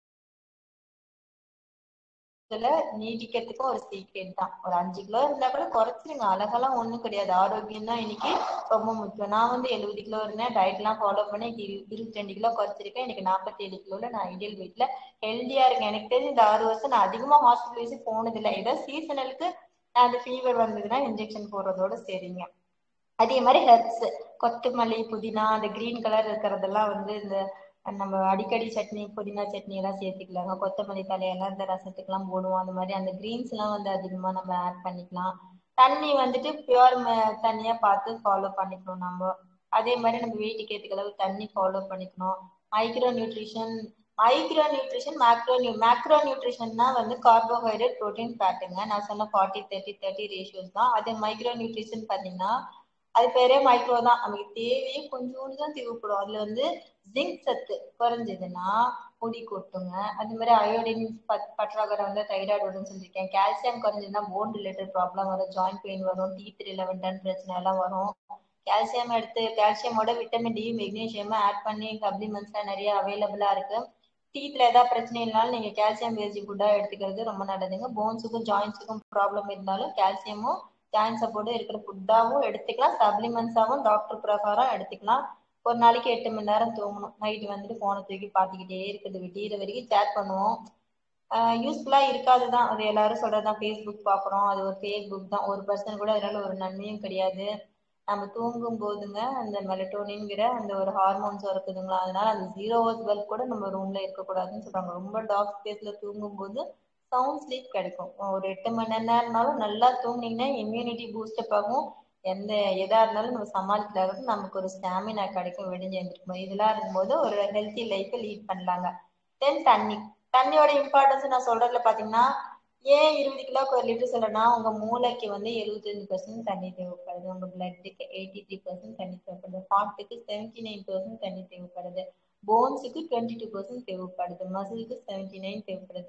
நீடிக்கிறதுக்கும் ஒரு சீக்ரெட் தான் ஒரு அஞ்சு கிலோ இருந்தா கூட குறைச்சிருங்க அழகெல்லாம் ஒண்ணும் கிடையாது ஆரோக்கியம் தான் இன்னைக்கு ரொம்ப முக்கியம் நான் வந்து எழுபது கிலோ இருந்தேன் டயட் எல்லாம் ஃபாலோ பண்ணி இருபத்தி ரெண்டு கிலோ குறைச்சிருக்கேன் எனக்கு நாற்பத்தி ஏழு கிலோல நான் ஐடியல் வெயிட்ல ஹெல்தியா இருக்கேன் எனக்கு தெரிஞ்சு இந்த ஆறு வருஷம் நான் அதிகமா ஹாஸ்பிட்டலைஸ் போனதில்லை ஏதோ சீசனலுக்கு அந்த ஃபீவர் வந்ததுன்னா இன்ஜெக்ஷன் போடுறதோட சரிங்க அதே மாதிரி ஹெர்ப்ஸ் கொத்தமல்லி புதினா அந்த கிரீன் கலர் இருக்கிறதெல்லாம் வந்து இந்த நம்ம அடிக்கடி சட்னி புதினா சட்னி எல்லாம் சேர்த்துக்கலாங்க கொத்தமல்லி தலையெல்லாம் இந்த ரசத்துக்கெல்லாம் போடுவோம் அந்த மாதிரி அந்த கிரீன்ஸ் எல்லாம் வந்து அதிகமா நம்ம ஆட் பண்ணிக்கலாம் தண்ணி வந்துட்டு பியூர் தண்ணியா பார்த்து ஃபாலோ பண்ணிக்கணும் நம்ம அதே மாதிரி நம்ம வெயிட்டுக்கு ஏற்றுக்க அளவு தண்ணி ஃபாலோ பண்ணிக்கணும் micro nutrition micro nutrition macro new macro நியூட்ரிஷன்னா வந்து கார்போஹைட்ரேட் ப்ரோட்டீன் ஃபேட்டுங்க நான் சொன்ன ஃபார்ட்டி தேர்ட்டி தேர்ட்டி ரேஷியோஸ் தான் அதே மைக்ரோ நியூட்ரிஷன் பார்த்தீங்கன்னா அது பேரே மைக்ரோ தான் நமக்கு தேவையே கொஞ்சோண்டு தான் தேவைப்படும் அதுல வந்து ஜிங்க் சத்து குறைஞ்சதுன்னா முடி கொட்டுங்க அது மாதிரி அயோடின் பற்றாக்குறை வந்து தைராய்டு வரும்னு சொல்லியிருக்கேன் கால்சியம் குறைஞ்சதுன்னா போன் ரிலேட்டட் ப்ராப்ளம் வரும் ஜாயிண்ட் பெயின் வரும் டீத் ரிலவெண்டன் பிரச்சனை எல்லாம் வரும் கால்சியம் எடுத்து கால்சியமோட விட்டமின் டி மெக்னீஷியம் ஆட் பண்ணி சப்ளிமெண்ட்ஸ்லாம் நிறைய அவைலபிளா இருக்கு டீத்ல ஏதாவது பிரச்சனை இல்லைனாலும் நீங்க கால்சியம் பேசி ஃபுட்டா எடுத்துக்கிறது ரொம்ப நல்லதுங்க போன்ஸுக்கும் ஜாயின்ஸுக்கும் ப்ராப்ளம் இருந்தாலும் கால்சியமும் ஜாயின் சப்போர்ட்டும் இருக்கிற ஃபுட்டாவும் எடுத்துக்கலாம் சப்ளிமெண்ட்ஸாவும் டாக்டர் பிரகாரம் எடுத்துக்கலாம் ஒரு நாளைக்கு எட்டு மணி நேரம் தூங்கணும் நைட்டு வந்துட்டு போனை தூக்கி பார்த்துக்கிட்டே இருக்குது விடியிற வரைக்கும் சேட் பண்ணுவோம் யூஸ்ஃபுல்லா இருக்காது தான் அது எல்லாரும் சொல்றதுதான் ஃபேஸ்புக் பார்க்குறோம் அது ஒரு ஃபேஸ்புக் தான் ஒரு பர்சன் கூட அதனால ஒரு நன்மையும் கிடையாது நம்ம தூங்கும் போதுங்க அந்த மெலட்டோனின்ங்கிற அந்த ஒரு ஹார்மோன்ஸ் இருக்குதுங்களா அதனால அந்த ஜீரோ ஹவர்ஸ் பல்ப் கூட நம்ம ரூம்ல இருக்கக்கூடாதுன்னு சொல்றாங்க ரொம்ப டார்க் ஸ்பேஸ்ல தூங்கும் போது சவுண்ட் ஸ்லீப் கிடைக்கும் ஒரு எட்டு மணி நேரம்னாலும் நல்லா தூங்கினீங்கன்னா இம்யூனிட்டி பூஸ்டப் ஆகும் எந்த எதா இருந்தாலும் நம்ம சமாளிக்கிறது நமக்கு ஒரு ஸ்டாமினா கிடைக்கும் விடிஞ்சு எழுந்திருக்கும் இதெல்லாம் இருக்கும்போது ஒரு ஹெல்த்தி லைஃப்பை லீட் பண்ணலாங்க தென் தண்ணி தண்ணியோட இம்பார்ட்டன்ஸ் நான் சொல்றதுல பாத்தீங்கன்னா ஏன் இருபது கிலோக்கு ஒரு லிட்டர் சொல்லனா உங்க மூளைக்கு வந்து எழுபத்தஞ்சு பர்சன்ட் தண்ணி தேவைப்படுது உங்க பிளட்டுக்கு எயிட்டி த்ரீ பர்சன்ட் தண்ணி தேவைப்படுது ஹார்ட்டுக்கு செவன்டி நைன் பர்சன்ட் தண்ணி தேவைப்படுது போன்ஸுக்கு டுவெண்ட்டி டூ பர்சன்ட் தேவைப்படுது மசிலுக்கு செவன்டி நைன் தேவைப்படுது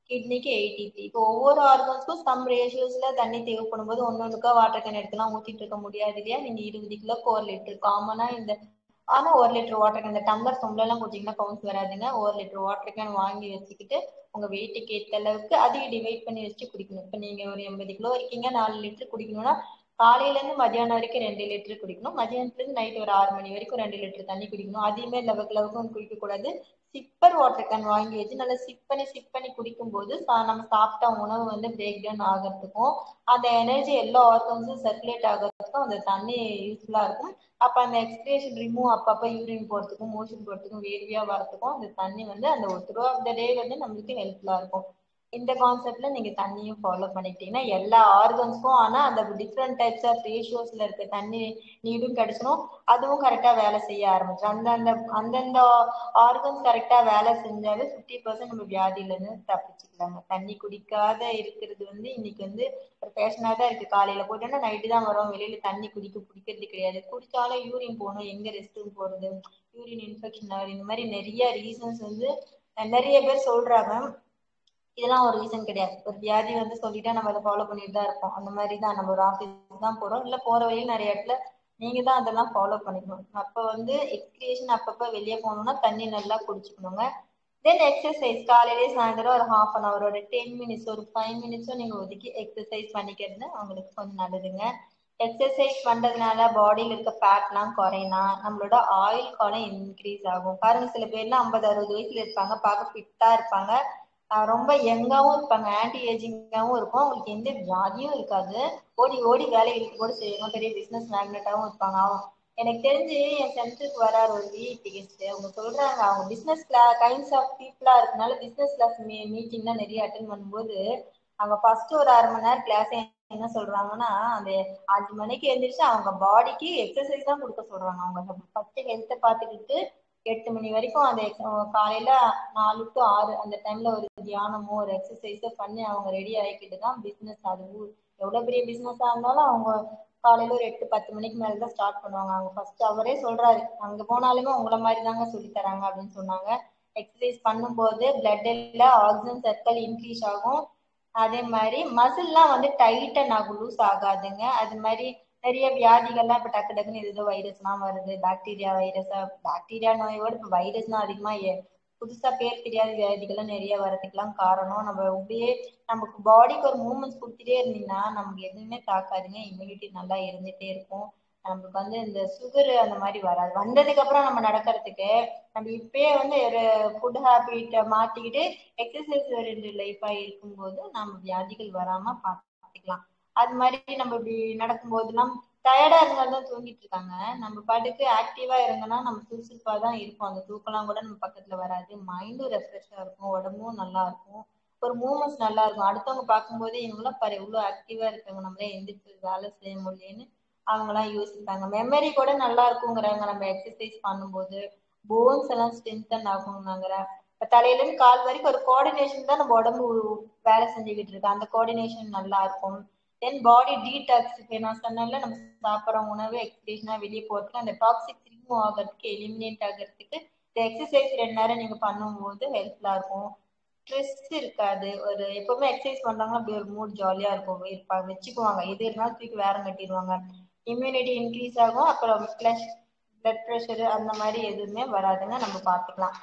கிட்னிக்கு எயிட்டி த்ரீ இப்போ ஒவ்வொரு ஆர்கன்ஸ்க்கும் சம் ரேஷியோஸ்ல தண்ணி தேவைப்படும் போது ஒன்னொன்றுக்கா வாட்டர் கேன் எடுத்துலாம் ஊத்திட்டு இருக்க முடியாது இல்லையா நீங்க இருபது கிலோக்கு ஒரு லிட்டர் காமனா இந்த ஆனா ஒரு லிட்டர் வாட்டர் கேன் இந்த டம்ளர் சொம்பல எல்லாம் குடிச்சீங்கன்னா கவுன்ஸ் வராதுங்க ஒரு லிட்டர் வாட்டர் கேன் வாங்கி வச்சுக்கிட்டு உங்க வெயிட்டுக்கு ஏற்ற அளவுக்கு அதையும் டிவைட் பண்ணி வச்சு குடிக்கணும் இப்போ நீங்க ஒரு எண்பது கிலோ இருக்கீங்க நாலு லிட்டர் குடிக்கணும்னா காலையில இருந்து மதியானம் வரைக்கும் ரெண்டு லிட்டர் குடிக்கணும் மதியானத்துல இருந்து நைட் ஒரு ஆறு மணி வரைக்கும் ரெண்டு லிட்டர் தண்ணி குடிக்கணும் அதையுமே லவக்கு லவக்கும் குடிக்க கூடாது சிப்பர் வாட்டர் கேன் வாங்கி வச்சு நல்லா சிப் பண்ணி சிப் பண்ணி குடிக்கும் போது நம்ம சாப்பிட்ட உணவு வந்து பிரேக் டவுன் ஆகிறதுக்கும் அந்த எனர்ஜி எல்லா ஆர்கன்ஸும் சர்க்குலேட் ஆகிறதுக்கும் அந்த தண்ணி யூஸ்ஃபுல்லா இருக்கும் அப்ப அந்த எக்ஸ்பிரேஷன் ரிமூவ் அப்பப்ப யூரின் போறதுக்கும் மோஷன் போறதுக்கும் வேர்வியா வரதுக்கும் அந்த தண்ணி வந்து அந்த ஒரு த்ரூ ஆஃப் த டே வந்து நம்மளுக்கு ஹெல்ப்ஃபுல்லா இருக்கும் இந்த கான்செப்ட்ல நீங்க தண்ணியும் ஃபாலோ பண்ணிக்கிட்டீங்கன்னா எல்லா ஆர்கன்ஸ்க்கும் ஆனா அந்த டிஃப்ரெண்ட் டைப்ஸ் ஆஃப் ரேஷியோஸ்ல இருக்க தண்ணி நீடும் கிடைச்சிடும் அதுவும் கரெக்டா வேலை செய்ய ஆரம்பிச்சிடும் அந்தந்த அந்தந்த ஆர்கன்ஸ் கரெக்டா வேலை செஞ்சாலே ஃபிஃப்டி பர்சன்ட் நம்ம வியாதியில இருந்து தப்பிச்சுக்கலாங்க தண்ணி குடிக்காத இருக்கிறது வந்து இன்னைக்கு வந்து ஒரு ஃபேஷனா தான் இருக்கு காலையில போயிட்டோம்னா நைட்டு தான் வரும் வெளியில தண்ணி குடிக்க பிடிக்கிறது கிடையாது குடிச்சாலும் யூரின் போகணும் எங்க ரெஸ்ட் ரூம் போறது யூரின் இன்ஃபெக்ஷன் ஆகுது இந்த மாதிரி நிறைய ரீசன்ஸ் வந்து நிறைய பேர் சொல்றாங்க இதெல்லாம் ஒரு ரீசன் கிடையாது ஒரு வியாதி வந்து சொல்லிட்டா நம்ம அதை ஃபாலோ பண்ணிட்டு தான் இருப்போம் அந்த மாதிரி தான் நம்ம ஒரு ஆஃபீஸ் தான் போறோம் இல்ல போற வழியில் நிறைய இடத்துல நீங்க தான் அதெல்லாம் ஃபாலோ பண்ணிக்கணும் அப்ப வந்து எக்ஸ்கிரியேஷன் அப்பப்ப வெளியே போகணும்னா தண்ணி நல்லா குடிச்சுக்கணுங்க தென் எக்ஸசைஸ் காலையிலேயே சாயந்தரம் ஒரு ஹாஃப் அன் அவர் ஒரு டென் மினிட்ஸ் ஒரு ஃபைவ் மினிட்ஸும் நீங்க ஒதுக்கி எக்ஸசைஸ் பண்ணிக்கிறது அவங்களுக்கு கொஞ்சம் நல்லதுங்க எக்ஸசைஸ் பண்றதுனால பாடியில இருக்க ஃபேட்லாம் குறையினா நம்மளோட ஆயில் குணம் இன்க்ரீஸ் ஆகும் பாருங்க சில பேர்லாம் ஐம்பது அறுபது வயசுல இருப்பாங்க பார்க்க ஃபிட்டா இருப்பாங்க ரொம்ப யங்காவும் இருப்பாங்க ஆன்டி ஏஜிங்காவும் இருக்கும் அவங்களுக்கு எந்த வியாதியும் இருக்காது ஓடி ஓடி வேலைகளுக்கு கூட செய்யணும் பெரிய பிசினஸ் மேக்னெட்டாவும் இருப்பாங்க எனக்கு தெரிஞ்சு என் சென்டருக்கு வராரு ஒரு விஐபி கெஸ்ட் அவங்க சொல்றாங்க அவங்க பிசினஸ் கிளாஸ் கைண்ட்ஸ் ஆஃப் பீப்புளா இருக்கனால பிசினஸ் கிளாஸ் மீ மீட்டிங்லாம் நிறைய அட்டன் பண்ணும்போது அவங்க ஃபர்ஸ்ட் ஒரு அரை மணி நேரம் கிளாஸ் என்ன சொல்றாங்கன்னா அந்த அஞ்சு மணிக்கு எழுந்திரிச்சு அவங்க பாடிக்கு எக்ஸசைஸ் தான் கொடுக்க சொல்றாங்க அவங்க ஃபர்ஸ்ட் ஹெல்த்தை பார்த்துக்கிட்டு எட்டு மணி வரைக்கும் அந்த காலையில நாலு டு ஆறு அந்த டைம்ல ஒரு தியானமோ ஒரு எக்ஸசைஸோ பண்ணி அவங்க ரெடி ஆகிக்கிட்டு தான் பிசினஸ் அது எவ்வளவு பெரிய பிசினஸா இருந்தாலும் அவங்க காலையில ஒரு எட்டு பத்து மணிக்கு மேல தான் ஸ்டார்ட் பண்ணுவாங்க அவங்க ஃபர்ஸ்ட் அவரே சொல்றாரு அங்க போனாலுமே உங்களை மாதிரி தாங்க சொல்லி தராங்க அப்படின்னு சொன்னாங்க எக்ஸசைஸ் பண்ணும்போது பிளட்ல ஆக்சிஜன் சர்க்கிள் இன்க்ரீஸ் ஆகும் அதே மாதிரி மசில்லாம் வந்து டைட்டன் ஆகும் லூஸ் ஆகாதுங்க அது மாதிரி நிறைய வியாதிகள்லாம் இப்போ டக்கு டக்குன்னு இது வைரஸ்லாம் வருது பாக்டீரியா வைரஸா பாக்டீரியா நோயோட இப்போ வைரஸ்லாம் அதிகமாக புதுசா பேர் தெரியாத வியாதிகள்லாம் நிறைய வரதுக்கெல்லாம் காரணம் நம்ம அப்படியே நமக்கு பாடிக்கு ஒரு மூமெண்ட்ஸ் கொடுத்துட்டே இருந்தீங்கன்னா நமக்கு எதுவுமே தாக்காதுங்க இம்யூனிட்டி நல்லா இருந்துட்டே இருக்கும் நமக்கு வந்து இந்த சுகர் அந்த மாதிரி வராது வந்ததுக்கு அப்புறம் நம்ம நடக்கிறதுக்கு நம்ம இப்பயே வந்து ஒரு ஃபுட் ஹேபிட்டை மாத்திக்கிட்டு எக்ஸசைஸ் ரெண்டு லைஃபா இருக்கும்போது நம்ம வியாதிகள் வராம பார்த்துக்கலாம் அது மாதிரி நம்ம இப்படி நடக்கும்போதெல்லாம் டயர்டா இருந்தாலும் தூங்கிட்டு இருக்காங்க நம்ம பாட்டுக்கு ஆக்டிவா இருந்தோம்னா நம்ம சுறுசுறுப்பா தான் இருக்கும் அந்த தூக்கம்லாம் கூட நம்ம பக்கத்துல வராது மைண்டும் ரெஃப்ரெஷ்ஷா இருக்கும் உடம்பும் நல்லா இருக்கும் ஒரு மூமெண்ட்ஸ் நல்லா இருக்கும் அடுத்தவங்க பார்க்கும்போது இவங்களாம் பாரு இவ்வளவு ஆக்டிவா இருக்காங்க நம்மளே எந்திரிச்சு வேலை செய்ய முடியலன்னு அவங்களாம் யோசிப்பாங்க மெமரி கூட நல்லா இருக்குங்கிறாங்க நம்ம எக்ஸசைஸ் பண்ணும்போது போன்ஸ் எல்லாம் ஸ்ட்ரென்தன் ஆகுங்கிறாங்க இப்ப தலையில இருந்து கால் வரைக்கும் ஒரு கோஆர்டினேஷன் தான் நம்ம உடம்பு வேலை செஞ்சுக்கிட்டு இருக்கு அந்த கோஆர்டினேஷன் நல்லா இருக்கும் தென் பாடி டீடாக்ஸ் இப்போ நான் சொன்னேன்ல நம்ம சாப்பிட்ற உணவு எக்ஸ்பிரேஷனா வெளியே போறதுக்கு அந்த டாக்ஸிக் ரிமூவ் ஆகிறதுக்கு எலிமினேட் ஆகிறதுக்கு இந்த எக்ஸசைஸ் ரெண்டு நேரம் நீங்க பண்ணும்போது ஹெல்ப்ஃபுல்லா இருக்கும் ஸ்ட்ரெஸ் இருக்காது ஒரு எப்பவுமே எக்ஸசைஸ் பண்றாங்கன்னா அப்படி ஒரு மூட் ஜாலியா இருக்கும் இருப்பாங்க வச்சுக்குவாங்க எது இருந்தாலும் தூக்கி வேற கட்டிடுவாங்க இம்யூனிட்டி இன்க்ரீஸ் ஆகும் அப்புறம் பிளஸ் பிளட் ப்ரெஷர் அந்த மாதிரி எதுவுமே வராதுங்க நம்ம பார்த்துக்கலாம்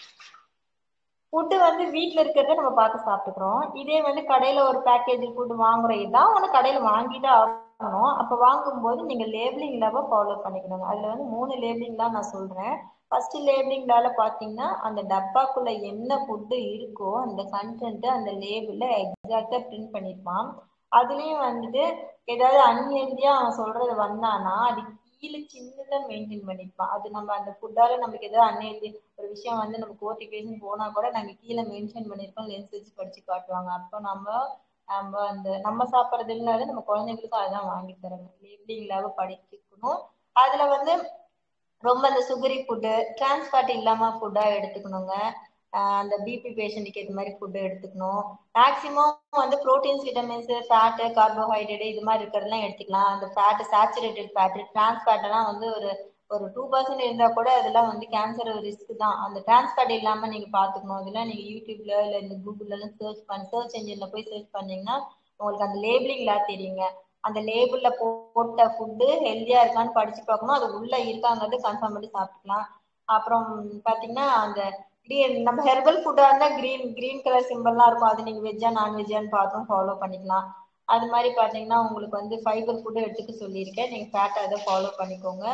ஃபுட்டு வந்து வீட்டில் இருக்கிறத நம்ம பார்த்து சாப்பிட்டுக்கிறோம் இதே வந்து கடையில் ஒரு பேக்கேஜ் ஃபுட்டு வாங்குறோம் இதான் ஒன்று கடையில் வாங்கிட்டு ஆகணும் அப்போ வாங்கும்போது நீங்கள் லேபிளிங் லெவல் ஃபாலோ பண்ணிக்கணுங்க அதில் வந்து மூணு லேபிளிங் தான் நான் சொல்கிறேன் ஃபர்ஸ்ட் லேபிளிங்னால பார்த்தீங்கன்னா அந்த டப்பாக்குள்ள என்ன ஃபுட்டு இருக்கோ அந்த கண்டென்ட் அந்த லேபிளில் எக்ஸாக்டாக பிரிண்ட் பண்ணியிருப்பான் அதுலேயும் வந்துட்டு ஏதாவது அன்ஹெல்தியா அவன் சொல்றது வந்தானா அது கீழே சின்னதா மெயின்டைன் பண்ணிருப்பான் அது நம்ம அந்த ஃபுட்டால நமக்கு ஏதாவது அன்ஹெல்தி ஒரு விஷயம் வந்து நம்ம கோர்ட்டிஃபிகேஷன் போனா கூட நாங்க கீழே மென்ஷன் பண்ணிருக்கோம் லென்ஸ் வச்சு படிச்சு காட்டுவாங்க அப்போ நம்ம நம்ம அந்த நம்ம சாப்பிட்றது இல்லாத நம்ம குழந்தைங்களுக்கும் அதான் வாங்கி தரணும் லேபிளிங் இல்லாம படிக்கணும் அதுல வந்து ரொம்ப அந்த சுகரி ஃபுட்டு டிரான்ஸ்ஃபேட் இல்லாம ஃபுட்டா எடுத்துக்கணுங்க அந்த பிபி பேஷண்ட்டுக்கு ஏற்ற மாதிரி ஃபுட்டு எடுத்துக்கணும் மேக்ஸிமம் வந்து ப்ரோட்டீன்ஸ் விட்டமின்ஸ் ஃபேட்டு கார்போஹைட்ரேட் இது மாதிரி இருக்கிறதெல்லாம் எடுத்துக்கலாம் அந்த ஃபேட்டு சேச்சுரேட்டட் ஃபேட்டு டிரான்ஸ் ஃபேட்டெல்லாம் வந்து ஒரு ஒரு டூ பர்சன்ட் இருந்தா கூட அதெல்லாம் வந்து கேன்சர் ரிஸ்க் தான் அந்த டிரான்ஸ்பேட் இல்லாம நீங்க பாத்துக்கணும் அதெல்லாம் நீங்க யூடியூப்ல இல்ல இந்த கூகுள்ல எல்லாம் சர்ச் பண்ணி சர்ச் இன்ஜின்ல போய் சர்ச் பண்ணீங்கன்னா உங்களுக்கு அந்த லேபிளிங்லாம் தெரியுங்க அந்த லேபிள்ல போட்ட ஃபுட்டு ஹெல்தியா இருக்கான்னு படிச்சு பார்க்கணும் அது உள்ள இருக்காங்கிறது கன்ஃபார்ம் பண்ணி சாப்பிட்டுக்கலாம் அப்புறம் பாத்தீங்கன்னா அந்த கிரீன் நம்ம ஹெர்பல் ஃபுட்டா இருந்தா கிரீன் கிரீன் கலர் சிம்பிள்லாம் இருக்கும் அது நீங்க வெஜ்ஜா நான் வெஜ்ஜான்னு பார்த்தும் ஃபாலோ பண்ணிக்கலாம் அது மாதிரி பாத்தீங்கன்னா உங்களுக்கு வந்து ஃபைபர் ஃபுட்டு எடுத்துக்க சொல்லியிருக்கேன் நீங்க ஃபேட் அதை ஃபாலோ பண்ணிக்கோங்க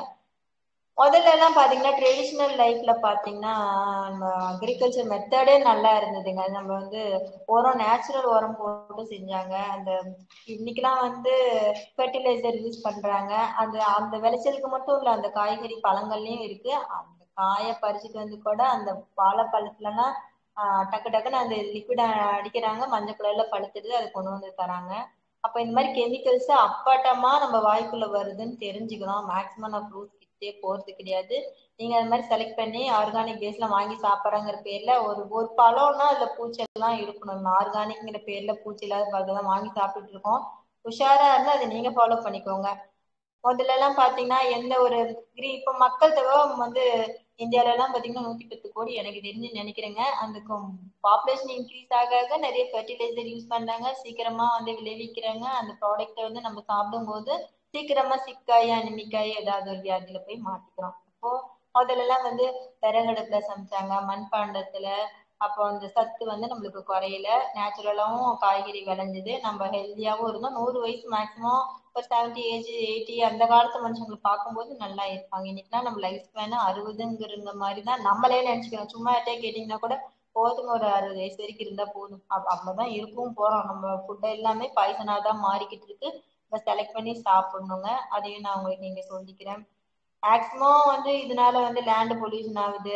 முதல்ல எல்லாம் பாத்தீங்கன்னா ட்ரெடிஷ்னல் லைஃப்ல பாத்தீங்கன்னா நம்ம அக்ரிகல்ச்சர் மெத்தடே நல்லா இருந்ததுங்க நம்ம வந்து உரம் நேச்சுரல் உரம் போட்டு செஞ்சாங்க அந்த இன்னைக்கெல்லாம் வந்து ஃபெர்டிலைசர் யூஸ் பண்றாங்க அந்த அந்த விளைச்சலுக்கு மட்டும் இல்ல அந்த காய்கறி பழங்கள்லயும் இருக்கு அந்த காயை பறிச்சுட்டு வந்து கூட அந்த வாழைப்பழத்துலலாம் ஆஹ் டக்கு டக்குன்னு அந்த லிக்விட் அடிக்கிறாங்க மஞ்சள் கலர்ல பழுத்துடுது அதை கொண்டு வந்து தராங்க அப்ப இந்த மாதிரி கெமிக்கல்ஸ் அப்பட்டமா நம்ம வாய்க்குள்ள வருதுன்னு தெரிஞ்சுக்கணும் மேக்சிமம் நான் ஃப்ரூட்ஸ் கிட்டே போறது கிடையாது நீங்க அது மாதிரி செலக்ட் பண்ணி ஆர்கானிக் பேஸ்ல வாங்கி சாப்பிட்றாங்கிற பேர்ல ஒரு ஒரு பழம்னா அதுல பூச்செல்லாம் இருக்கணும் ஆர்கானிக்ங்கிற பேர்ல பூச்சி இல்லாத பழத்தெல்லாம் வாங்கி சாப்பிட்டுட்டு இருக்கோம் உஷாரா இருந்தா அதை நீங்க ஃபாலோ பண்ணிக்கோங்க முதல்ல எல்லாம் பாத்தீங்கன்னா எந்த ஒரு கிரீ இப்ப மக்கள் தொகை வந்து இந்தியால எல்லாம் பாத்தீங்கன்னா நூத்தி பத்து கோடி எனக்கு தெரிஞ்சு நினைக்கிறேங்க அந்த பாப்புலேஷன் இன்க்ரீஸ் ஆக ஆக நிறைய ஃபெர்டிலைசர் யூஸ் பண்றாங்க சீக்கிரமா வந்து விளைவிக்கிறாங்க அந்த ப்ராடக்ட்டை வந்து நம்ம சாப்பிடும்போது சீக்கிரமா சிக்காயி அனிமிக்காயி ஏதாவது ஒரு வியாதியில போய் மாட்டிக்கிறோம் அப்போ முதல்ல எல்லாம் வந்து விறகடுப்புல சமைச்சாங்க மண்பாண்டத்துல அப்போ அந்த சத்து வந்து நம்மளுக்கு குறையல நேச்சுரலாவும் காய்கறி விளைஞ்சது நம்ம ஹெல்த்தியாவும் இருந்தோம் நூறு வயசு மேக்சிமம் ஒரு செவன்டி ஏஜ் எயிட்டி அந்த காலத்து மனுஷங்களை பார்க்கும்போது நல்லா இருப்பாங்க இன்னைக்குலாம் நம்ம லைஃப் ஸ்பேன் அறுபதுங்கிற மாதிரி தான் நம்மளே நினைச்சுக்கிறோம் சும்மா யார்ட்டே கேட்டீங்கன்னா கூட போதும் ஒரு அறுபது வயசு வரைக்கும் இருந்தா போதும் அவ்வளவுதான் இருக்கும் போறோம் நம்ம ஃபுட் எல்லாமே பாய்சனா தான் மாறிக்கிட்டு இருக்கு நம்ம செலக்ட் பண்ணி சாப்பிடணுங்க அதையும் நான் உங்களுக்கு இங்க சொல்லிக்கிறேன் மேக்சிமம் வந்து இதனால வந்து லேண்ட் பொல்யூஷன் ஆகுது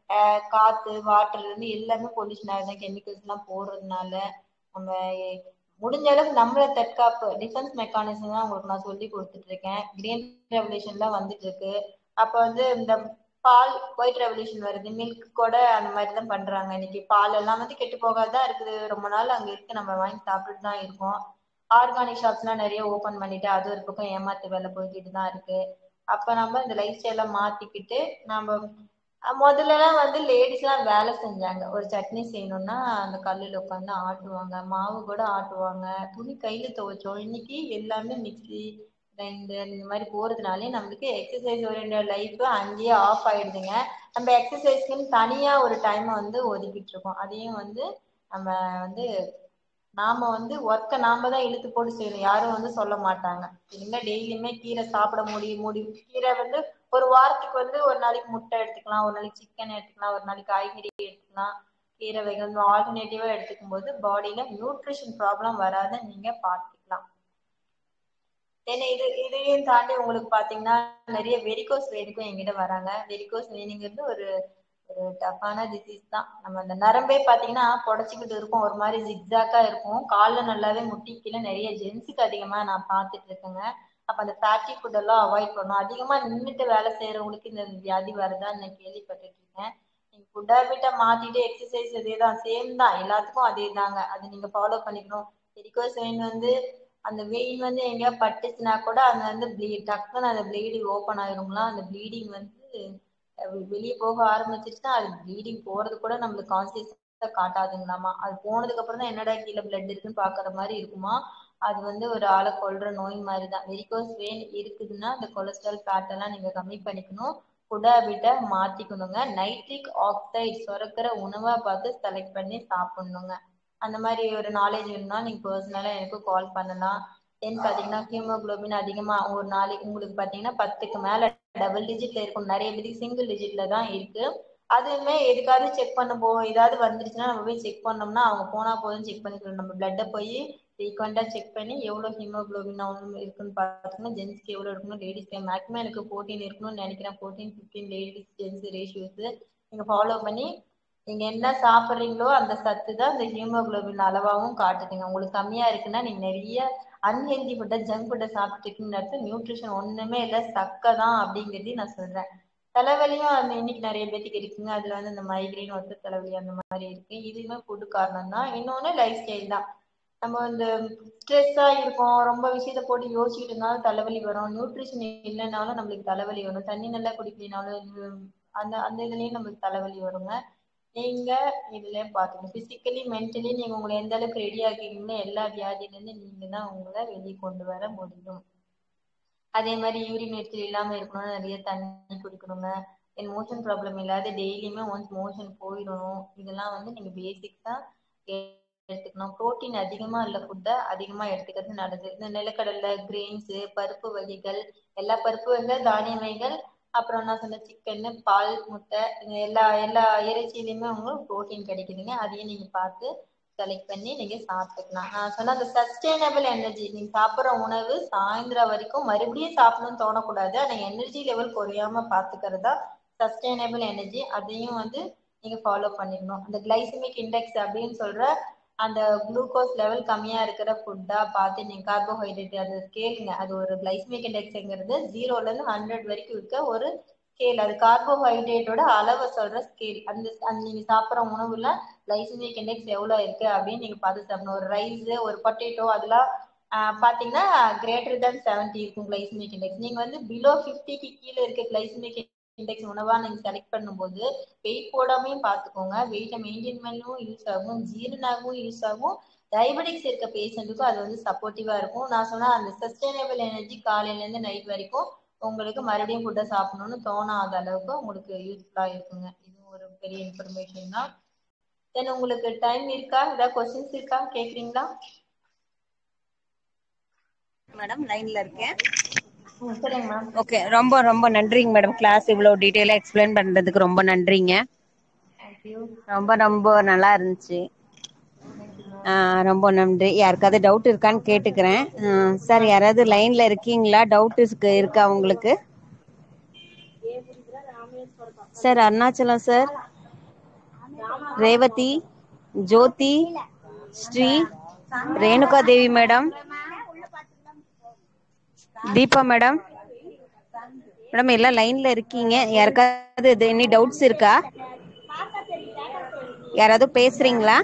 காத்து வாட்டர் வந்து எல்லாமே பொல்யூஷன் ஆகுது கெமிக்கல்ஸ் எல்லாம் போடுறதுனால நம்ம முடிஞ்ச அளவுக்கு நம்மள தற்காப்பு டிஃபென்ஸ் மெக்கானிசம் தான் உங்களுக்கு நான் சொல்லி கொடுத்துட்டு இருக்கேன் கிரீன் ரெவல்யூஷன்லாம் வந்துட்டு இருக்கு அப்ப வந்து இந்த பால் ஒயிட் ரெவல்யூஷன் வருது மில்க் கூட அந்த மாதிரி தான் பண்றாங்க இன்னைக்கு பால் எல்லாம் வந்து கெட்டு போகாதான் இருக்குது ரொம்ப நாள் அங்க இருக்கு நம்ம வாங்கி சாப்பிட்டுட்டு தான் இருக்கோம் ஆர்கானிக் ஷாப்ஸ்லாம் நிறைய ஓபன் பண்ணிட்டு அது ஒரு பக்கம் ஏமாத்து வேலை போய்கிட்டு தான் இருக்கு அப்ப நம்ம இந்த லைஃப் ஸ்டைல மாத்திக்கிட்டு நம்ம முதல்லலாம் வந்து லேடிஸ்லாம் வேலை செஞ்சாங்க ஒரு சட்னி செய்யணும்னா அந்த கல்லுல உட்காந்து ஆட்டுவாங்க மாவு கூட ஆட்டுவாங்க துணி கையில துவைச்சோம் இன்னைக்கு எல்லாமே மிக்சி கிரைண்டர் இந்த மாதிரி போறதுனாலே நம்மளுக்கு எக்ஸசைஸ் ஓரியன்ட் லைஃப் அங்கேயே ஆஃப் ஆயிடுதுங்க நம்ம எக்ஸசைஸ்க்குன்னு தனியா ஒரு டைம் வந்து ஒதுக்கிட்டு இருக்கோம் அதையும் வந்து நம்ம வந்து நாம வந்து ஒர்க்கை நாம தான் இழுத்து போட்டு செய்யணும் யாரும் வந்து சொல்ல மாட்டாங்க இனிமே டெய்லியுமே கீரை சாப்பிட முடியும் முடியும் கீரை வந்து ஒரு வாரத்துக்கு வந்து ஒரு நாளைக்கு முட்டை எடுத்துக்கலாம் ஒரு நாளைக்கு சிக்கன் எடுத்துக்கலாம் ஒரு நாளைக்கு காய்கறி எடுத்துக்கலாம் கீரை வகை ஆல்டர்னேட்டிவா எடுத்துக்கும் போது பாடியில நியூட்ரிஷன் ப்ராப்ளம் வராத நீங்க பார்த்துக்கலாம் ஏன்னா இது இதையும் தாண்டி உங்களுக்கு பாத்தீங்கன்னா நிறைய வெரிகோஸ் வெயினுக்கும் எங்கிட்ட வராங்க வெரிகோஸ் வெயினுங்கிறது ஒரு ஒரு டஃப்பான டிசீஸ் தான் நம்ம அந்த நரம்பே பாத்தீங்கன்னா புடச்சிக்கிட்டு இருக்கும் ஒரு மாதிரி ஜிக்ஸாக்கா இருக்கும் காலில் நல்லாவே முட்டி கீழே நிறைய ஜென்ஸுக்கு அதிகமா நான் பார்த்துட்டு இருக்கேங்க அப்ப அந்த ஃபேட்டி ஃபுட் எல்லாம் அவாய்ட் பண்ணணும் அதிகமா நின்றுட்டு வேலை செய்யறவங்களுக்கு இந்த வியாதி வருதான்னு நான் கேள்விப்பட்டுட்டு இருக்கேன் நீங்க ஃபுட் ஹேபிட்டை மாத்திட்டு எக்ஸசைஸ் இதே தான் சேம் தான் எல்லாத்துக்கும் அதே தாங்க அது நீங்க ஃபாலோ பண்ணிக்கணும் வெரிகோஸ் வெயின் வந்து அந்த வெயின் வந்து எங்கேயா பட்டுச்சுன்னா கூட அந்த வந்து ப்ளீ டக்குன்னு அந்த ப்ளீடு ஓப்பன் ஆயிருங்களா அந்த ப்ளீடிங் வந்து வெளியே போக ஆரம்பிச்சிருச்சுன்னா அது ப்ளீடிங் போறது கூட நம்மளுக்கு கான்சியஸா காட்டாதுங்களாமா அது போனதுக்கு அப்புறம் தான் என்னடா கீழே பிளட் இருக்குன்னு பாக்குற மாதிரி இருக்குமா அது வந்து ஒரு ஆளை கொல்ற நோய் மாதிரி தான் வெரிகோஸ் வெயின் இருக்குதுன்னா அந்த கொலஸ்ட்ரால் ஃபேட் எல்லாம் நீங்க கம்மி பண்ணிக்கணும் ஃபுட் ஹேபிட்டை மாத்திக்கணுங்க நைட்ரிக் ஆக்சைடு சுரக்கிற உணவா பார்த்து செலக்ட் பண்ணி சாப்பிடணுங்க அந்த மாதிரி ஒரு நாலேஜ் வேணும்னா நீங்க பர்சனலா எனக்கு கால் பண்ணலாம் தென் பாத்தீங்கன்னா ஹீமோகுளோபின் அதிகமா ஒரு நாளைக்கு உங்களுக்கு பாத்தீங்கன்னா பத்துக்கு மேல டபுள் டிஜிட்ல இருக்கும் நிறைய பேருக்கு சிங்கிள் டிஜிட்ல தான் இருக்கு அதுவுமே எதுக்காவது செக் பண்ண போவோம் ஏதாவது வந்துருச்சுன்னா நம்ம போய் செக் பண்ணோம்னா அவங்க போனா போதும் செக் பண்ணிக்கலாம் நம்ம பிளட்டை போய் ஃப்ரீக்வெண்டா செக் பண்ணி எவ்வளவு ஹீமோகுளோபின் இருக்குன்னு பார்த்தோம்னா ஜென்ஸ்க்கு எவ்வளவு இருக்கணும் லேடிஸ்க்கு மேக்ஸிமம் எனக்கு ஃபோர்டீன் இருக்கணும்னு நினைக்கிறேன் fourteen fifteen ladies gents ratios நீங்க ஃபாலோ பண்ணி நீங்க என்ன சாப்பிட்றீங்களோ அந்த சத்து தான் இந்த ஹீமோகுளோபின் அளவாகவும் காட்டுதுங்க உங்களுக்கு கம்மியா இருக்குன்னா நீங்க நிறைய அன்ஹெல்தி ஃபுட்டை ஜங்க் ஃபுட்டை சாப்பிட்டு இருக்கீங்கன்னு அர்த்தம் நியூட்ரிஷன் ஒண்ணுமே இல்லை சக்கை தான் அப்படிங்கிறதையும் நான் சொல்றேன் தலைவலியும் அந்த இன்னைக்கு நிறைய பேத்துக்கு இருக்குங்க அதுல வந்து இந்த மைக்ரைன் ஒத்த தலைவலி அந்த மாதிரி இருக்கு இதுவுமே ஃபுட்டு காரணம் தான் இன்னொன்னு லைஃப் ஸ்டைல் தான் நம்ம இந்த ஸ்ட்ரெஸ்ஸா இருக்கோம் ரொம்ப விஷயத்த போட்டு யோசிச்சுட்டு இருந்தாலும் தலைவலி வரும் நியூட்ரிஷன் இல்லைனாலும் நம்மளுக்கு தலைவலி வரும் தண்ணி நல்லா குடிக்கலினாலும் அந்த அந்த இதுலயும் நம்மளுக்கு தலைவலி வருங்க நீங்க இதுல பாத்துக்கணும் பிசிக்கலி மென்டலி நீங்க உங்களை எந்த அளவுக்கு ரெடி ஆக்கிக்கீங்களோ எல்லா வியாதியில இருந்து நீங்க தான் உங்களை வெளியே கொண்டு வர முடியும் அதே மாதிரி யூரின் எரிச்சல் இல்லாம இருக்கணும்னா நிறைய தண்ணி குடிக்கணுங்க என் மோஷன் ப்ராப்ளம் இல்லாத டெய்லியுமே ஒன்ஸ் மோஷன் போயிடணும் இதெல்லாம் வந்து நீங்க பேசிக்ஸா எடுத்துக்கணும் புரோட்டீன் அதிகமா உள்ள ஃபுட்டை அதிகமா எடுத்துக்கிறது நல்லது இந்த நிலக்கடலை கிரெயின்ஸ் பருப்பு வகைகள் எல்லா பருப்பு வகைகள் தானிய வகைகள் அப்புறம் நான் சொன்ன சிக்கன் பால் முட்டை இந்த எல்லா எல்லா இறைச்சியிலையுமே உங்களுக்கு புரோட்டீன் கிடைக்குதுங்க அதையும் நீங்க பார்த்து செலக்ட் பண்ணி நீங்க சாப்பிட்டுக்கலாம் நான் சொன்ன அந்த சஸ்டைனபிள் எனர்ஜி நீங்க சாப்பிட்ற உணவு சாயந்தரம் வரைக்கும் மறுபடியும் சாப்பிடணும்னு தோணக்கூடாது ஆனா எனர்ஜி லெவல் குறையாம பாத்துக்கிறதா சஸ்டைனபிள் எனர்ஜி அதையும் வந்து நீங்க ஃபாலோ பண்ணிக்கணும் அந்த கிளைசமிக் இண்டெக்ஸ் அப்படின்னு சொல்ற அந்த குளுக்கோஸ் லெவல் கம்மியா இருக்கிற ஃபுட்டா பார்த்து நீங்க கார்போஹைட்ரேட் அது கேளுங்க அது ஒரு கிளைசமிக் இண்டெக்ஸ்ங்கிறது ஜீரோல இருந்து ஹண்ட்ரட் வரைக்கும் இருக்க ஒரு ஸ்கேல் அது கார்போஹைட்ரேட்டோட அளவை சொல்ற ஸ்கேல் அந்த அந்த நீங்க சாப்பிட்ற உணவுல கிளைசமிக் இண்டெக்ஸ் எவ்வளவு இருக்கு அப்படின்னு நீங்க பார்த்து சாப்பிடணும் ஒரு ரைஸ் ஒரு பொட்டேட்டோ அதெல்லாம் பாத்தீங்கன்னா கிரேட்டர் தேன் செவன்டி இருக்கும் கிளைசமிக் இண்டெக்ஸ் நீங்க வந்து பிலோ ஃபிஃப்டிக்கு கீழே இருக்க கிளைசமிக் இண்டெக்ஸ் உணவா நீங்க செலக்ட் பண்ணும்போது வெயிட் போடாமையும் பார்த்துக்கோங்க வெயிட்டை மெயின்டைன் பண்ணவும் யூஸ் ஆகும் ஜீரணாகவும் யூஸ் ஆகும் டயபெட்டிக்ஸ் இருக்க பேஷண்ட்டுக்கும் அது வந்து சப்போர்ட்டிவா இருக்கும் நான் சொன்ன அந்த சஸ்டைனபிள் எனர்ஜி காலையில இருந்து நைட் வரைக்கும் உங்களுக்கு மறுபடியும் ஃபுட்டை சாப்பிடணும்னு தோணாத அளவுக்கு உங்களுக்கு யூஸ்ஃபுல்லா இருக்குங்க இது ஒரு பெரிய இன்ஃபர்மேஷன் தான் தென் உங்களுக்கு டைம் இருக்கா ஏதாவது கொஸ்டின்ஸ் இருக்கா கேக்குறீங்களா மேடம் லைன்ல இருக்கேன் சரிங்க மேம் ஓகே ரொம்ப ரொம்ப நன்றிங்க மேடம் கிளாஸ் இவ்வளவு டீட்டெயிலா எக்ஸ்பிளைன் பண்றதுக்கு ரொம்ப நன்றிங்க தேங்க்யூ ரொம்ப ரொம்ப நல்லா இருந்துச்சு ஆ, ரொம்ப நன்றி யாருக்காவது டவுட் இருக்கான்னு கேட்டுக்கிறேன் சார் யாராவது லைன்ல இருக்கீங்களா டவுட் இருக்கா உங்களுக்கு sir Arunachalam sir Revathi Jothi Sri Renuka Devi madam Deepa madam madam எல்லாம் லைன்ல இருக்கீங்க யாருக்காவது எனி டவுட்ஸ் இருக்கா யாராவது பேசுறீங்களா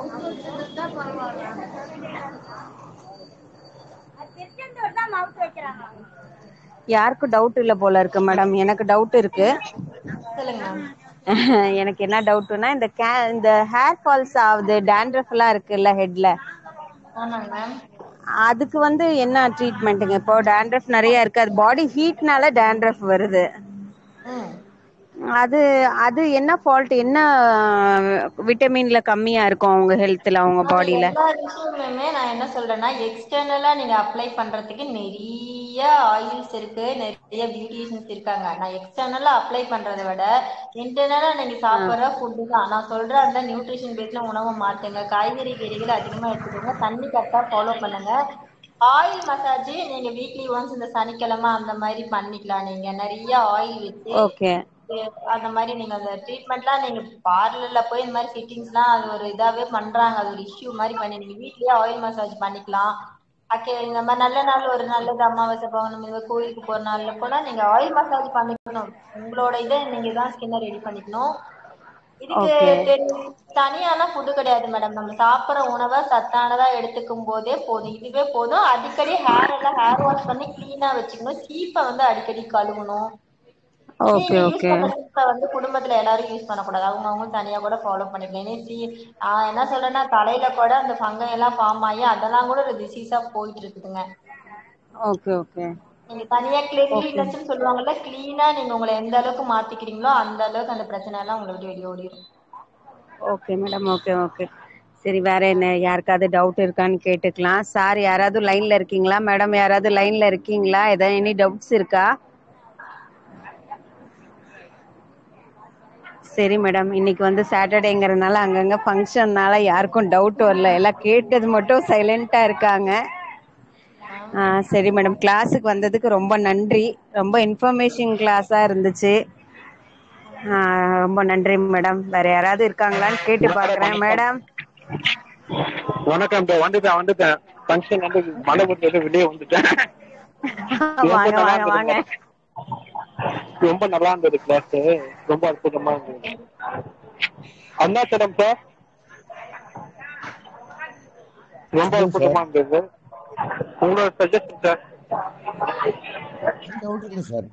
யாருக்கும் டவுட் இல்ல போல இருக்கு மேடம் எனக்கு டவுட் இருக்கு சொல்லுங்க மேம் எனக்கு என்ன டவுட்னா இந்த கே இந்த ஹேர் ஃபால்ஸ் ஆகுது டேண்ட்ரஃப் எல்லாம் இருக்குல்ல ஹெட்ல ஆமாங்க மேம் அதுக்கு வந்து என்ன ட்ரீட்மெண்ட்டுங்க இப்போ டேண்ட்ரஃப் நிறைய இருக்கு அது பாடி ஹீட்னால டேண்ட்ரஃப் வருது ம் அது அது என்ன ஃபால்ட் என்ன விட்டமின்ல கம்மியா இருக்கும் அவங்க ஹெல்த்ல அவங்க அது பாடியில எல்லா விஷயமுமே நான் என்ன சொல்றேன்னா எக்ஸ்டர்னலா நீங்க அப்ளை பண்றதுக்கு நிறைய ஆயில்ஸ் இருக்கு நிறைய பியூட்டிஷியன்ஸ் இருக்காங்க நான் எக்ஸ்டர்னலா அப்ளை பண்றதை விட இன்டர்னலா நீங்க சாப்பிடுற ஃபுட்டு தான் நான் சொல்ற அந்த நியூட்ரிஷன் பேஸ்ல உணவை மாத்துங்க காய்கறி கீரைகள் அதிகமா எடுத்துக்கோங்க தண்ணி கரெக்டா ஃபாலோ பண்ணுங்க ஆயில் மசாஜ் நீங்க வீக்லி ஒன்ஸ் இந்த சனிக்கிழமை அந்த மாதிரி பண்ணிக்கலாம் நீங்க நிறைய ஆயில் வச்சு ஓகே அந்த மாதிரி நீங்க அந்த ட்ரீட்மெண்ட்லாம் நீங்க பார்லர்ல போய் இந்த மாதிரி ஃபிட்டிங்ஸ்லாம் அது ஒரு இதாவே பண்றாங்க அது ஒரு இஷ்யூ மாதிரி பண்ணி நீங்க வீட்லயே ஆயில் மசாஜ் பண்ணிக்கலாம் ஓகே இந்த மாதிரி நல்ல நாள் ஒரு நல்லது அமாவாசை பௌர்ணமி இந்த மாதிரி கோயிலுக்கு போற நாள்ல கூட நீங்க ஆயில் மசாஜ் பண்ணிக்கணும் உங்களோட இதை நீங்க தான் ஸ்கின்னை ரெடி பண்ணிக்கணும் இதுக்கு Okay. தெரி- தனியாலாம் ஃபுட்டு கிடையாது மேடம் நம்ம சாப்பிடுற உணவை சத்தானதா எடுத்துக்கும் போதே போதும் இதுவே போதும் அடிக்கடி ஹேர் எல்லாம் ஹேர் வாஷ் பண்ணி கிளீனா வச்சுக்கணும் சீப்பை வந்து அடிக்கடி கழுவணும் ஓகே நீங்க யூஸ் ஓகே பண்ற சீப்பை வந்து குடும்பத்துல எல்லாரும் யூஸ் பண்ணக்கூடாது அவங்க அவங்க தனியா கூட ஃபாலோ பண்ணிக்கலாம் இனி சீ நான் என்ன சொல்றேன்னா தலையில கூட அந்த ஃபங்கை எல்லாம் ஃபார்ம் ஆகி அதெல்லாம் கூட ஒரு டிசீஸா போயிட்டு இருக்குதுங்க ஓகே ஓகே நீங்க தனியா கிளீனஸ்ன்னு சொல்லுவாங்கல்ல கிளீனா நீங்க உங்களை எந்த அளவுக்கு மாத்திக்கிறீங்களோ அந்த அளவுக்கு அந்த பிரச்சனை எல்லாம் உங்களை விட்டு வெளியே ஓடிடும் ஓகே மேடம் ஓகே ஓகே சரி வேற என்ன யாருக்காவது டவுட் இருக்கான்னு கேட்டுக்கலாம் சார் யாராவது லைன்ல இருக்கீங்களா மேடம் யாராவது லைன்ல இருக்கீங்களா ஏதாவது எனி டவுட்ஸ் இருக்கா சரி மேடம் இன்னைக்கு வந்து சாட்டர்டேங்கிறதுனால அங்கங்க ஃபங்க்ஷன்னால யாருக்கும் டவுட் வரல எல்லாம் கேட்டது மட்டும் சைலண்டா இருக்காங்க ஆ, சரி மேடம் கிளாஸுக்கு வந்ததுக்கு ரொம்ப நன்றி ரொம்ப இன்ஃபர்மேஷன் கிளாஸா இருந்துச்சு ஆ, ரொம்ப நன்றி மேடம் வேற யாராவது இருக்காங்களான்னு கேட்டு பாக்குறேன் மேடம் வணக்கம் இந்த வந்துட்டேன் வந்துட்டேன் ஃபங்க்ஷன் வந்து மழை போட்டு வெளியே வந்துட்டேன் ரொம்ப வாங்க நல்லா வாங்க இருந்தது வாங்க madam. ரொம்ப நல்லா இருந்தது கிளாஸ் ரொம்ப அற்புதமா இருந்தது அருணாச்சலம் சார் ரொம்ப அற்புதமா இருந்தது உங்களோட சஜஷன் சார் டவுட் இல்லை சார்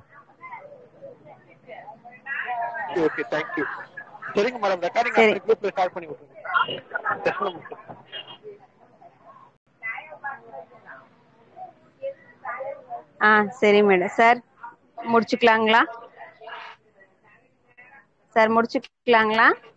ஓகே தேங்க்யூ சரிங்க மேடம் ரெக்கார்டிங் சரி. அப்படி குரூப்ல ஸ்டார்ட் பண்ணி விட்டுருங்க Just a minute. ஆ சரி மேடம் சார் முடிச்சுக்கலாங்களா சார் முடிச்சுக்கலாங்களா